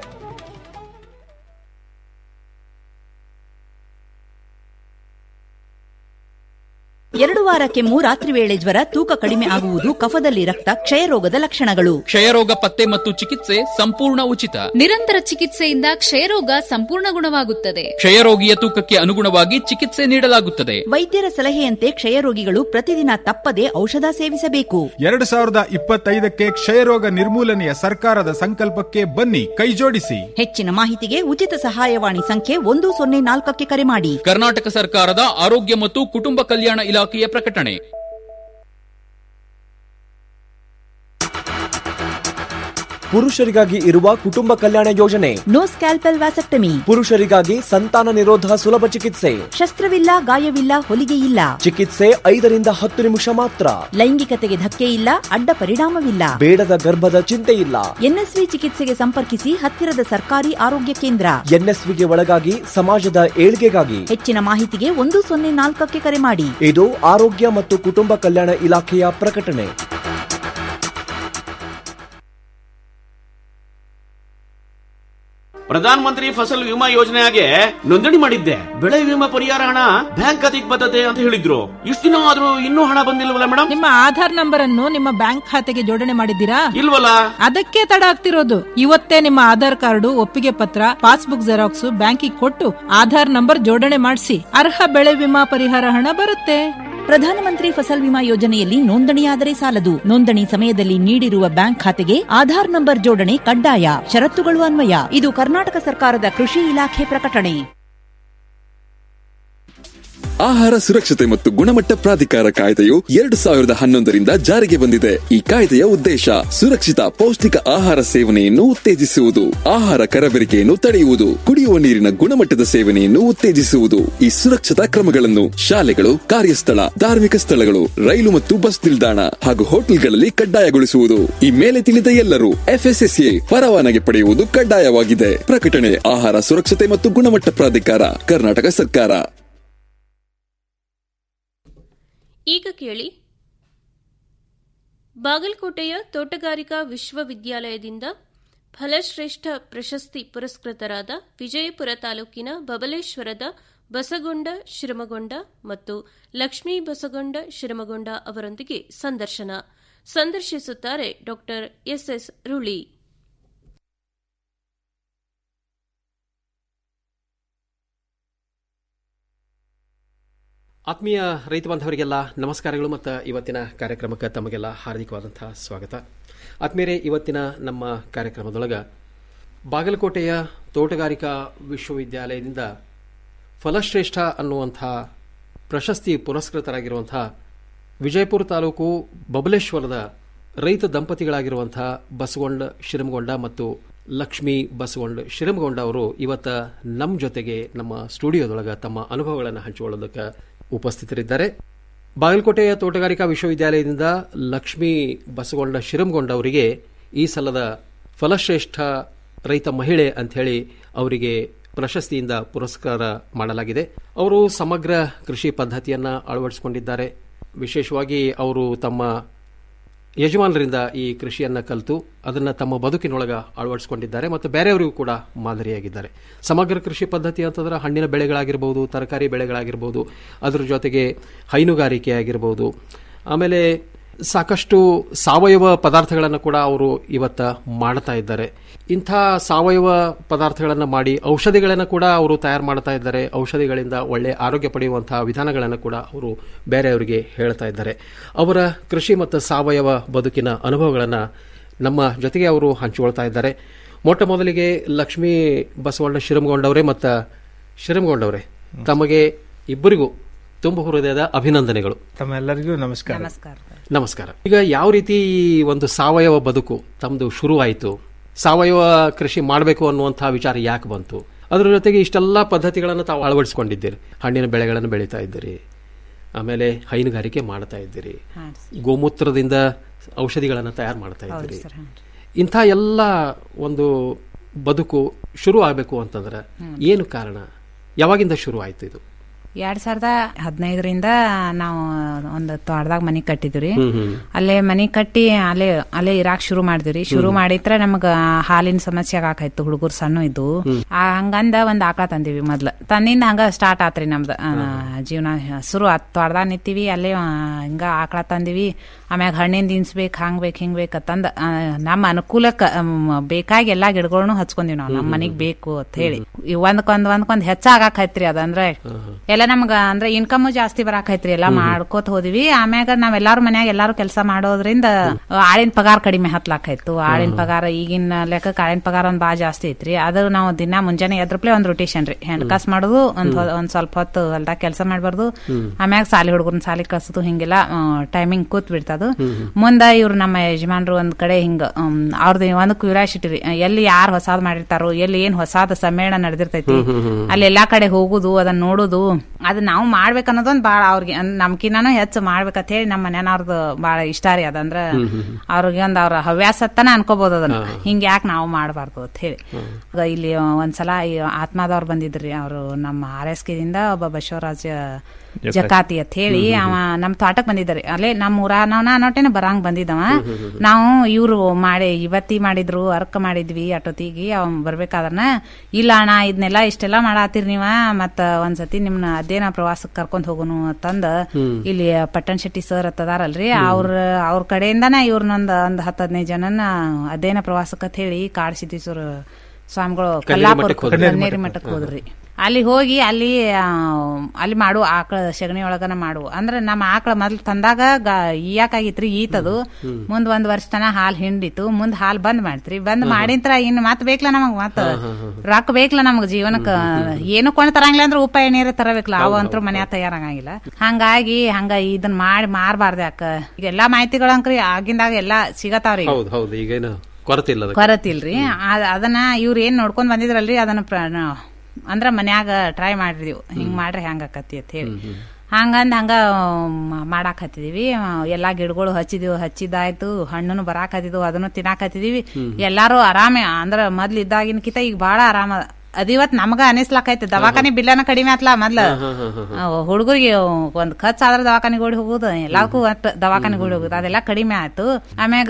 ಎರಡು ವಾರಕ್ಕೆ ರಾತ್ರಿ ವೇಳೆ ಜ್ವರ ತೂಕ ಕಡಿಮೆ ಆಗುವುದು ಕಫದಲ್ಲಿ ರಕ್ತ ಕ್ಷಯರೋಗದ ಲಕ್ಷಣಗಳು ಕ್ಷಯರೋಗ ಪತ್ತೆ ಮತ್ತು ಚಿಕಿತ್ಸೆ ಸಂಪೂರ್ಣ ಉಚಿತ ನಿರಂತರ ಚಿಕಿತ್ಸೆಯಿಂದ ಕ್ಷಯರೋಗ ಸಂಪೂರ್ಣ ಗುಣವಾಗುತ್ತದೆ ಕ್ಷಯರೋಗಿಯ ತೂಕಕ್ಕೆ ಅನುಗುಣವಾಗಿ ಚಿಕಿತ್ಸೆ ನೀಡಲಾಗುತ್ತದೆ ವೈದ್ಯರ ಸಲಹೆಯಂತೆ ಕ್ಷಯರೋಗಿಗಳು ಪ್ರತಿದಿನ ತಪ್ಪದೆ ಔಷಧ ಸೇವಿಸಬೇಕು ಎರಡು ಸಾವಿರದ ಇಪ್ಪತ್ತೈದಕ್ಕೆ ಕ್ಷಯರೋಗ ನಿರ್ಮೂಲನೆಯ ಸರ್ಕಾರದ ಸಂಕಲ್ಪಕ್ಕೆ ಬನ್ನಿ ಕೈಜೋಡಿಸಿ ಹೆಚ್ಚಿನ ಮಾಹಿತಿಗೆ ಉಚಿತ ಸಹಾಯವಾಣಿ ಸಂಖ್ಯೆ ಒಂದು ಸೊನ್ನೆ ನಾಲ್ಕಕ್ಕೆ ಕರೆ ಮಾಡಿ ಕರ್ನಾಟಕ ಸರ್ಕಾರದ ಆರೋಗ್ಯ ಮತ್ತು ಕುಟುಂಬ ಕಲ್ಯಾಣ ಇಲಾಖೆಯ ಪ್ರಕಟಣೆ ಪುರುಷರಿಗಾಗಿ ಇರುವ ಕುಟುಂಬ ಕಲ್ಯಾಣ ಯೋಜನೆ ನೋ ಸ್ಕ್ಯಾಲ್ಪೆಲ್ ವ್ಯಾಸೆಕ್ಟಮಿ ಪುರುಷರಿಗಾಗಿ ಸಂತಾನ ನಿರೋಧ ಸುಲಭ ಚಿಕಿತ್ಸೆ ಶಸ್ತ್ರವಿಲ್ಲ ಗಾಯವಿಲ್ಲ ಹೊಲಿಗೆ ಇಲ್ಲ ಚಿಕಿತ್ಸೆ ಐದರಿಂದ ಹತ್ತು ನಿಮಿಷ ಮಾತ್ರ ಲೈಂಗಿಕತೆಗೆ ಧಕ್ಕೆ ಇಲ್ಲ ಅಡ್ಡ ಪರಿಣಾಮವಿಲ್ಲ ಬೇಡದ ಗರ್ಭದ ಚಿಂತೆ ಇಲ್ಲ ಎನ್ಎಸ್ವಿ ಚಿಕಿತ್ಸೆಗೆ ಸಂಪರ್ಕಿಸಿ ಹತ್ತಿರದ ಸರ್ಕಾರಿ ಆರೋಗ್ಯ ಕೇಂದ್ರ ಎನ್ಎಸ್ವಿಗೆ ಒಳಗಾಗಿ ಸಮಾಜದ ಏಳ್ಗೆಗಾಗಿ ಹೆಚ್ಚಿನ ಮಾಹಿತಿಗೆ ಒಂದು ಸೊನ್ನೆ ನಾಲ್ಕಕ್ಕೆ ಕರೆ ಮಾಡಿ ಇದು ಆರೋಗ್ಯ ಮತ್ತು ಕುಟುಂಬ ಕಲ್ಯಾಣ ಇಲಾಖೆಯ ಪ್ರಕಟಣೆ ಪ್ರಧಾನ ಮಂತ್ರಿ ಫಸಲ್ ವಿಮಾ ಯೋಜನೆಗೆ ನೋಂದಣಿ ಮಾಡಿದ್ದೆ ಬೆಳೆ ವಿಮಾ ಪರಿಹಾರ ಹಣ ಬ್ಯಾಂಕ್ ಖಾತೆಗೆ ಬರ್ತದೆ ಅಂತ ಹೇಳಿದ್ರು ಇಷ್ಟು ದಿನ ಆದ್ರೂ ಇನ್ನೂ ಹಣ ಬಂದಿಲ್ವಲ್ಲ ಮೇಡಮ್ ನಿಮ್ಮ ಆಧಾರ್ ನಂಬರ್ ಅನ್ನು ನಿಮ್ಮ ಬ್ಯಾಂಕ್ ಖಾತೆಗೆ ಜೋಡಣೆ ಮಾಡಿದ್ದೀರಾ ಇಲ್ವಲ್ಲ ಅದಕ್ಕೆ ತಡ ಆಗ್ತಿರೋದು ಇವತ್ತೇ ನಿಮ್ಮ ಆಧಾರ್ ಕಾರ್ಡು ಒಪ್ಪಿಗೆ ಪತ್ರ ಪಾಸ್ಬುಕ್ ಜೆರಾಕ್ಸ್ ಬ್ಯಾಂಕಿಗೆ ಕೊಟ್ಟು ಆಧಾರ್ ನಂಬರ್ ಜೋಡಣೆ ಮಾಡಿಸಿ ಅರ್ಹ ಬೆಳೆ ವಿಮಾ ಪರಿಹಾರ ಹಣ ಬರುತ್ತೆ ಪ್ರಧಾನಮಂತ್ರಿ ಫಸಲ್ ವಿಮಾ ಯೋಜನೆಯಲ್ಲಿ ನೋಂದಣಿಯಾದರೆ ಸಾಲದು ನೋಂದಣಿ ಸಮಯದಲ್ಲಿ ನೀಡಿರುವ ಬ್ಯಾಂಕ್ ಖಾತೆಗೆ ಆಧಾರ್ ನಂಬರ್ ಜೋಡಣೆ ಕಡ್ಡಾಯ ಷರತ್ತುಗಳು ಅನ್ವಯ ಇದು ಕರ್ನಾಟಕ ಸರ್ಕಾರದ ಕೃಷಿ ಇಲಾಖೆ ಪ್ರಕಟಣೆ ಆಹಾರ ಸುರಕ್ಷತೆ ಮತ್ತು ಗುಣಮಟ್ಟ ಪ್ರಾಧಿಕಾರ ಕಾಯ್ದೆಯು ಎರಡು ಸಾವಿರದ ಹನ್ನೊಂದರಿಂದ ಜಾರಿಗೆ ಬಂದಿದೆ ಈ ಕಾಯ್ದೆಯ ಉದ್ದೇಶ ಸುರಕ್ಷಿತ ಪೌಷ್ಟಿಕ ಆಹಾರ ಸೇವನೆಯನ್ನು ಉತ್ತೇಜಿಸುವುದು ಆಹಾರ ಕರಬೇರಿಕೆಯನ್ನು ತಡೆಯುವುದು ಕುಡಿಯುವ ನೀರಿನ ಗುಣಮಟ್ಟದ ಸೇವನೆಯನ್ನು ಉತ್ತೇಜಿಸುವುದು ಈ ಸುರಕ್ಷತಾ ಕ್ರಮಗಳನ್ನು ಶಾಲೆಗಳು ಕಾರ್ಯಸ್ಥಳ ಧಾರ್ಮಿಕ ಸ್ಥಳಗಳು ರೈಲು ಮತ್ತು ಬಸ್ ನಿಲ್ದಾಣ ಹಾಗೂ ಹೋಟೆಲ್ಗಳಲ್ಲಿ ಕಡ್ಡಾಯಗೊಳಿಸುವುದು ಈ ಮೇಲೆ ತಿಳಿದ ಎಲ್ಲರೂ ಎಫ್ಎಸ್ಎಸ್ಎ ಪರವಾನಗಿ ಪಡೆಯುವುದು ಕಡ್ಡಾಯವಾಗಿದೆ ಪ್ರಕಟಣೆ ಆಹಾರ ಸುರಕ್ಷತೆ ಮತ್ತು ಗುಣಮಟ್ಟ ಪ್ರಾಧಿಕಾರ ಕರ್ನಾಟಕ ಸರ್ಕಾರ ಈಗ ಕೇಳಿ ಬಾಗಲಕೋಟೆಯ ತೋಟಗಾರಿಕಾ ವಿಶ್ವವಿದ್ಯಾಲಯದಿಂದ ಫಲಶ್ರೇಷ್ಠ ಪ್ರಶಸ್ತಿ ಪುರಸ್ಕೃತರಾದ ವಿಜಯಪುರ ತಾಲೂಕಿನ ಬಬಲೇಶ್ವರದ ಬಸಗೊಂಡ ಶಿರಮಗೊಂಡ ಮತ್ತು ಲಕ್ಷ್ಮೀ ಬಸಗೊಂಡ ಶಿರಮಗೊಂಡ ಅವರೊಂದಿಗೆ ಸಂದರ್ಶನ ಸಂದರ್ಶಿಸುತ್ತಾರೆ ಡಾ ಎಸ್ಎಸ್ ರುಳಿ ಆತ್ಮೀಯ ರೈತ ಬಾಂಧವರಿಗೆಲ್ಲ ನಮಸ್ಕಾರಗಳು ಮತ್ತು ಇವತ್ತಿನ ಕಾರ್ಯಕ್ರಮಕ್ಕೆ ತಮಗೆಲ್ಲ ಹಾರ್ದಿಕವಾದಂತಹ ಸ್ವಾಗತ ಆತ್ಮೀಯರೇ ಇವತ್ತಿನ ನಮ್ಮ ಕಾರ್ಯಕ್ರಮದೊಳಗೆ ಬಾಗಲಕೋಟೆಯ ತೋಟಗಾರಿಕಾ ವಿಶ್ವವಿದ್ಯಾಲಯದಿಂದ ಫಲಶ್ರೇಷ್ಠ ಅನ್ನುವಂಥ ಪ್ರಶಸ್ತಿ ಪುರಸ್ಕೃತರಾಗಿರುವಂಥ ವಿಜಯಪುರ ತಾಲೂಕು ಬಬಲೇಶ್ವರದ ರೈತ ದಂಪತಿಗಳಾಗಿರುವಂಥ ಬಸಗೊಂಡ ಶಿರಮಗೊಂಡ ಮತ್ತು ಲಕ್ಷ್ಮೀ ಬಸಗೊಂಡ ಶಿರಮಗೊಂಡ ಅವರು ಇವತ್ತ ನಮ್ಮ ಜೊತೆಗೆ ನಮ್ಮ ಸ್ಟುಡಿಯೋದೊಳಗೆ ತಮ್ಮ ಅನುಭವಗಳನ್ನು ಹಂಚಿಕೊಳ್ಳೋದಕ್ಕೆ ಉಪಸ್ಥಿತರಿದ್ದಾರೆ ಬಾಗಲಕೋಟೆಯ ತೋಟಗಾರಿಕಾ ವಿಶ್ವವಿದ್ಯಾಲಯದಿಂದ ಲಕ್ಷ್ಮೀ ಬಸಗೊಂಡ ಶಿರಮಗೊಂಡ ಅವರಿಗೆ ಈ ಸಲದ ಫಲಶ್ರೇಷ್ಠ ರೈತ ಮಹಿಳೆ ಅಂಥೇಳಿ ಅವರಿಗೆ ಪ್ರಶಸ್ತಿಯಿಂದ ಪುರಸ್ಕಾರ ಮಾಡಲಾಗಿದೆ ಅವರು ಸಮಗ್ರ ಕೃಷಿ ಪದ್ಧತಿಯನ್ನು ಅಳವಡಿಸಿಕೊಂಡಿದ್ದಾರೆ ವಿಶೇಷವಾಗಿ ಅವರು ತಮ್ಮ ಯಜಮಾನರಿಂದ ಈ ಕೃಷಿಯನ್ನ ಕಲಿತು ಅದನ್ನ ತಮ್ಮ ಬದುಕಿನೊಳಗ ಅಳವಡಿಸಿಕೊಂಡಿದ್ದಾರೆ ಮತ್ತು ಬೇರೆಯವರಿಗೂ ಕೂಡ ಮಾದರಿಯಾಗಿದ್ದಾರೆ ಸಮಗ್ರ ಕೃಷಿ ಪದ್ಧತಿ ಅಂತಂದ್ರೆ ಹಣ್ಣಿನ ಬೆಳೆಗಳಾಗಿರ್ಬೋದು ತರಕಾರಿ ಬೆಳೆಗಳಾಗಿರ್ಬೋದು ಅದ್ರ ಜೊತೆಗೆ ಹೈನುಗಾರಿಕೆ ಆಗಿರ್ಬೋದು ಆಮೇಲೆ ಸಾಕಷ್ಟು ಸಾವಯವ ಪದಾರ್ಥಗಳನ್ನು ಕೂಡ ಅವರು ಇವತ್ತ ಮಾಡ್ತಾ ಇದ್ದಾರೆ ಇಂಥ ಸಾವಯವ ಪದಾರ್ಥಗಳನ್ನು ಮಾಡಿ ಔಷಧಿಗಳನ್ನು ಕೂಡ ಅವರು ತಯಾರು ಮಾಡ್ತಾ ಇದ್ದಾರೆ ಔಷಧಿಗಳಿಂದ ಒಳ್ಳೆ ಆರೋಗ್ಯ ಪಡೆಯುವಂತಹ ವಿಧಾನಗಳನ್ನು ಕೂಡ ಅವರು ಬೇರೆಯವರಿಗೆ ಹೇಳ್ತಾ ಇದ್ದಾರೆ ಅವರ ಕೃಷಿ ಮತ್ತು ಸಾವಯವ ಬದುಕಿನ ಅನುಭವಗಳನ್ನು ನಮ್ಮ ಜೊತೆಗೆ ಅವರು ಹಂಚಿಕೊಳ್ತಾ ಇದ್ದಾರೆ ಮೊಟ್ಟ ಮೊದಲಿಗೆ ಲಕ್ಷ್ಮೀ ಬಸವಣ್ಣ ಶಿರಮಗೊಂಡವರೇ ಮತ್ತು ಶಿರಮಗೊಂಡವರೇ ತಮಗೆ ಇಬ್ಬರಿಗೂ ತುಂಬ ಹೃದಯದ ಅಭಿನಂದನೆಗಳು ತಮ್ಮೆಲ್ಲರಿಗೂ ನಮಸ್ಕಾರ ನಮಸ್ಕಾರ ಈಗ ಯಾವ ರೀತಿ ಈ ಒಂದು ಸಾವಯವ ಬದುಕು ತಮ್ಮದು ಶುರುವಾಯಿತು ಸಾವಯವ ಕೃಷಿ ಮಾಡಬೇಕು ಅನ್ನುವಂತಹ ವಿಚಾರ ಯಾಕೆ ಬಂತು ಅದರ ಜೊತೆಗೆ ಇಷ್ಟೆಲ್ಲ ಪದ್ಧತಿಗಳನ್ನು ತಾವು ಅಳವಡಿಸಿಕೊಂಡಿದ್ದೀರಿ ಹಣ್ಣಿನ ಬೆಳೆಗಳನ್ನು ಬೆಳೀತಾ ಇದ್ದೀರಿ ಆಮೇಲೆ ಹೈನುಗಾರಿಕೆ ಮಾಡ್ತಾ ಇದ್ದೀರಿ ಗೋಮೂತ್ರದಿಂದ ಔಷಧಿಗಳನ್ನು ತಯಾರು ಮಾಡ್ತಾ ಇದ್ದೀರಿ ಇಂಥ ಎಲ್ಲ ಒಂದು ಬದುಕು ಶುರು ಆಗಬೇಕು ಅಂತಂದ್ರೆ ಏನು ಕಾರಣ ಯಾವಾಗಿಂದ ಶುರು ಆಯ್ತು ಇದು ಎರಡ್ ಸಾವಿರದ ಹದಿನೈದರಿಂದ ನಾವು ಒಂದು ತೋಟದಾಗ ಮನಿ ಕಟ್ಟಿದ್ವಿ ಹ್ಮ್, ಹ್ಮ್. ಅಲ್ಲೇ ಮನಿ ಕಟ್ಟಿ ಅಲ್ಲೇ ಅಲ್ಲೇ ಇರಾಕ್ ಶುರು ಮಾಡಿದ್ವಿ ಶುರು ಹ್ಮ್. ಮಾಡಿತ್ರ ನಮಗ ಹಾಲಿನ ಸಮಸ್ಯೆ ಆಗಾಯ್ತು ಹುಡುಗರು ಸಣ್ಣ ಇದ್ದು ಹ್ಮ್. ಆ ಹಂಗಂದ ಒಂದ್ ಆಕಳ ತಂದಿವಿ ಮೊದ್ಲ ತಂದಿಂದ ಹಂಗ ಸ್ಟಾರ್ಟ್ ಆತ್ರಿ ನಮ್ದು ಆ, ಜೀವನ ಶುರು ಆತ್ ತೋಟದಾಗ ನಿಂತೀವಿ ಅಲ್ಲೇ ಆ, ಹಿಂಗ ಆಕಳ ತಂದಿವಿ ಆಮ್ಯಾಗ ಹಣ್ಣಿನ ದಿನ್ಸ್ಬೇಕು ಹಂಗ್ ಬೇಕು ಹಿಂಗ್ ಬೇಕು ತಂದ ಆ, ನಮ್ಮ ಅನುಕೂಲಕ್ಕ ಅಮ್, ಬೇಕಾಗಿ ಎಲ್ಲಾ ಗಿಡಗಳ್ನು ಹಚ್ಕೊಂಡಿವಿ ನಾವು ನಮ್ಮ ಮನಿಗ್ ಬೇಕು ಅಂತ ಹೇಳಿ ಈ ಒಂದ್ಕೊಂದ್ ಒಂದ್ಕೊಂದ್ ಹೆಚ್ಚಾಗಾಕೈತ್ರಿ ಅದಂದ್ರೆ ಎಲ್ಲ ನಮ್ಗ ಅಂದ್ರೆ ಇನ್ಕಮ್ ಜಾಸ್ತಿ ಬರಾಕೈತ್ರಿ ಎಲ್ಲಾ ಮಾಡ್ಕೋತ ಹೋದಿವಿ ಆಮ್ಯಾಗ ನಾವೆಲ್ಲಾರು ಮನ್ಯಾಗ ಎಲ್ಲಾರು ಕೆಲಸ ಮಾಡೋದ್ರಿಂದ ಆಳಿನ ಪಗಾರ ಕಡಿಮೆ ಹತ್ಲಾಕೈತು ಆಳಿನ ಪಗಾರ ಈಗಿನ ಲೆಕ್ಕಕ್ಕೆ ಆಳಿನ ಪಗಾರ ಒಂದ್ ಬಾಳ ಜಾಸ್ತಿ ಐತ್ರಿ ಅದು ನಾವು ದಿನ ಮುಂಜಾನೆ ಎದ್ರಪ್ಲೆ ಒಂದ್ ರೊಟೇಷನ್ ರೀ ಹೆಣ್ಕಾಸ್ ಮಾಡೋದು ಒಂದ್ ಹೊ- ಒಂದ್ ಸ್ವಲ್ಪ ಹೊತ್ತು ಹೊಲ್ದಾಗ ಕೆಲಸ ಮಾಡ್ಬಾರ್ದು ಹ್ಮ್. ಆಮ್ಯಾಗ ಸಾಲಿ ಹುಡುಗರ್ನ ಸಾಲಿ ಕಳ್ಸೋದು ಹಿಂಗೆಲ್ಲ ಟೈಮಿಂಗ್ ಕೂತ್ ಬಿಡ್ತದು ಹ್ಮ್, ಹ್ಮ್. ಮುಂದ ಇವ್ರು ನಮ್ಮ ಯಜಮಾನ್ರು ಒಂದ್ ಕಡೆ ಹಿಂಗ um, ಅವ್ರದ್ದು ಒಂದು ಕ್ಯೂರಿಯಾಸಿಟಿ ರೀ ಎಲ್ಲಿ ಯಾರು ಹೊಸಾದ್ ಮಾಡಿರ್ತಾರೋ ಎಲ್ಲಿ ಏನ್ ಹೊಸಾದ ಸಮ್ಮೇಳನ ನಡೆದಿರ್ತೈತಿ ಹ್ಮ್, ಹ್ಮ್, ಹ್ಮ್. ಅಲ್ಲಿ ಎಲ್ಲಾ ಕಡೆ ಹೋಗುದು ಅದನ್ನ ನೋಡುದು ಅದ್ ನಾವು ಮಾಡ್ಬೇಕನ್ನೋದೊಂದ್ ಬಾಳ ಅವ್ರಿಗೆ ಅಂದ್ ನಮ್ಕಿನ್ನಾನು ಹೆಚ್ಚು ಮಾಡ್ಬೇಕಂತ ಹೇಳಿ ನಮ್ಮ ಮನೆಯವ್ರದ್ದು ಬಾಳ ಇಷ್ಟ ರೀ ಅದಂದ್ರ ಹ್ಮ್, ಹ್ಮ್, ಹ್ಮ್. ಅವ್ರಿಗೆ ಒಂದ್ ಅವ್ರ ಹವ್ಯಾಸತ್ತನ ಅನ್ಕೋಬಹುದು ಅದನ್ನ ಹಾ. ಹಿಂಗ್ ಯಾಕೆ ನಾವು ಮಾಡಬಾರ್ದು ಅಂತ ಹೇಳಿ ಹ್ಮ್. ಆಗ ಇಲ್ಲಿ ಒಂದ್ಸಲ ಈ ಆತ್ಮದವ್ರು ಬಂದಿದ್ರಿ ಅವರು ನಮ್ಮ ಆರ್ ಎಸ್ ದಿಂದ ಒಬ್ಬ ಬಸವರಾಜ ಜಕಾತಿ. ಜಕಾತಿ ಅಂತ ಹೇಳಿ ಹ್ಮ್, ಹ್ಮ್, ಅವ ನಮ್ ತೋಟಕ್ ಬಂದಿದ್ದಾರೆ ಅಲ್ಲೇ ನಮ್ ಊರ ನಾವ್ ನೋಟೇನೆ ಬರಂಗ್ ಬಂದಿದ್ದವ ಹ್ಮ್, ಹ್ಮ್, ಹ್ಮ್. ನಾವು ಇವ್ರು ಮಾಡಿ ಇವತ್ತಿ ಮಾಡಿದ್ರು ಅರ್ಕ ಮಾಡಿದ್ವಿ ಅಟೋತಿಗಿ ಅವ್ ಬರ್ಬೇಕಾದ್ರನ ಇಲ್ಲ ಅಣ್ಣ ಇದನ್ನೆಲ್ಲ ಇಷ್ಟೆಲ್ಲ ಮಾಡಾತಿರ್ ನೀವ ಮತ್ತ ಒಂದ್ಸತಿ ನಿಮ್ನ ಅದೇನ ಪ್ರವಾಸಕ್ಕೆ ಕರ್ಕೊಂಡ್ ಹೋಗುನು ಅಂತಂದ ಹ್ಮ್. ಇಲ್ಲಿ ಪಟ್ಟಣ್ ಶೆಟ್ಟಿ ಸರ್ ಅತ್ತದಾರಲ್ರಿ ಅವ್ರ ಅವ್ರ ಕಡೆಯಿಂದನ ಇವ್ರನ್ನೊಂದ್ ಒಂದ್ ಹತ್ತ್ ಹದಿನೈದು ಜನನ ಅದೇನ ಪ್ರವಾಸಕ್ಕೆ ಅಂತ ಹೇಳಿ ಕಾಡ್ಸಿದ್ದೀಶ್ವರ ಸ್ವಾಮಿಗಳು ಕನ್ನೇರಿ ಕಲ್ಲಾಪುರ ಮಠಕ್ಕೆ ಹೋದ್ರಿ. ಕನ್ನೇರಿ ಮಠಕ್ಕೆ ಹೋದ್ರಿ ಅಲ್ಲಿ ಹೋಗಿ ಅಲ್ಲಿ ಆ, ಅಲ್ಲಿ ಮಾಡು ಆಕಳ ಸಗಣಿ ಒಳಗನ ಮಾಡು ಅಂದ್ರ ನಮ್ಮ ಆಕಳ ಮೊದ್ಲು ತಂದಾಗ ಈಯಾಕಾಗಿತ್ರಿ ಈತದು ಹ್ಮ್. ಮುಂದ್ ಒಂದ್ ವರ್ಷ ತನ ಹಾಲ್ ಹಿಂಡಿತು ಮುಂದ್ ಹಾಲ್ ಬಂದ್ ಮಾಡ್ತ್ರಿ ಬಂದ್ ಮಾಡಿಂತ್ರ ಇನ್ ಮತ್ ಬೇಕಲ್ಲ ನಮಗ್ ಮತ್ ಹಾ, ಹಾ, ಹಾ. ರೊಕ್ಕ ಬೇಕಲ್ಲ ನಮಗ್ ಜೀವನಕ್ಕ ಏನು ಕೊಂಡು ತರಂಗಿಲ್ಲ ಅಂದ್ರೆ ಉಪಾಯ ನೀರ ತರಬೇಕಲ್ಲ ಅವ ಅಂತೂ ಮನ್ಯಾಗ ತಯಾರಾಗಂಗಿಲ್ಲ ಹಂಗಾಗಿ ಹಂಗ ಇದನ್ ಮಾಡಿ ಮಾರಬಾರ್ದು ಯಾಕ ಈಗ ಎಲ್ಲಾ ಮಾಹಿತಿಗಳಂಕ್ರಿ ಆಗಿಂದಾಗ ಎಲ್ಲಾ ಸಿಗತಾವ್ರಿ ಹೌದು ಹೌದು ಈಗೇನು ಕೊರತೆ ಇಲ್ಲ ಅದಕ್ಕೆ. ಕೊರತಿಲ್ರಿ ಆ- ಅದನ್ನ ಇವ್ರ ಏನ್ ನೋಡ್ಕೊಂಡ್ ಬಂದಿದ್ರಲ್ರಿ ಅದನ್ನ ಪ್ರ- ನ- ಅಂದ್ರ ಮನ್ಯಾಗ ಟ್ರೈ ಮಾಡಿದ್ವಿ ಹಿಂಗ್ ಮಾಡ್ರಿ ಹೆಂಗ ಆಕತಿ ಅಂತ ಹೇಳಿ ಹಂಗಂದ್ ಹಂಗ ಮ- ಮಾಡಾಕ್ ಹತ್ತಿದೀವಿ ಎಲ್ಲಾ ಗಿಡಗಳು ಹಚ್ಚಿದೀವಿ ಹಚ್ಚಿದಾಯ್ತು ಹಣ್ಣನ್ನು ಬರಾಕ್ ಹತ್ತಿದ್ವು ಅದನ್ನು ತಿನ್ನಾಕ್ ಹತ್ತಿದೀವಿ ಹ್ಮ್. ಎಲ್ಲಾರು ಆರಾಮೆ ಅಂದ್ರ ಮೊದ್ಲು ಇದ್ದಾಗಿನಕಿತ ಈಗ ಬಾಳ ಆರಾಮ ಅದಿವತ್ ನಮಗ ಅನಿಸ್ಲಾಕೈತಿ ದವಾಖಾನೆ ಬಿಲ್ಲನ ಕಡಿಮೆ ಆತ್ಲಾ ಮೊದ್ಲ ಹಾ, ಹಾ, ಹಾ, ಹಾ. ಹುಡುಗರಿಗೆ ಒಂದ್ ಖರ್ಚ್ ಆದ್ರ ದವಾಖಾನಿಗೆ ಓಡಿ ಹೋಗುದು ಎಲ್ಲಾರ್ಗೂ ಒಟ್ಟ ದವಾಖಾನಿಗೆ ಓಡಿ ಹೋಗುದು ಅದೆಲ್ಲ ಕಡಿಮೆ ಆಯ್ತು ಆಮ್ಯಾಗ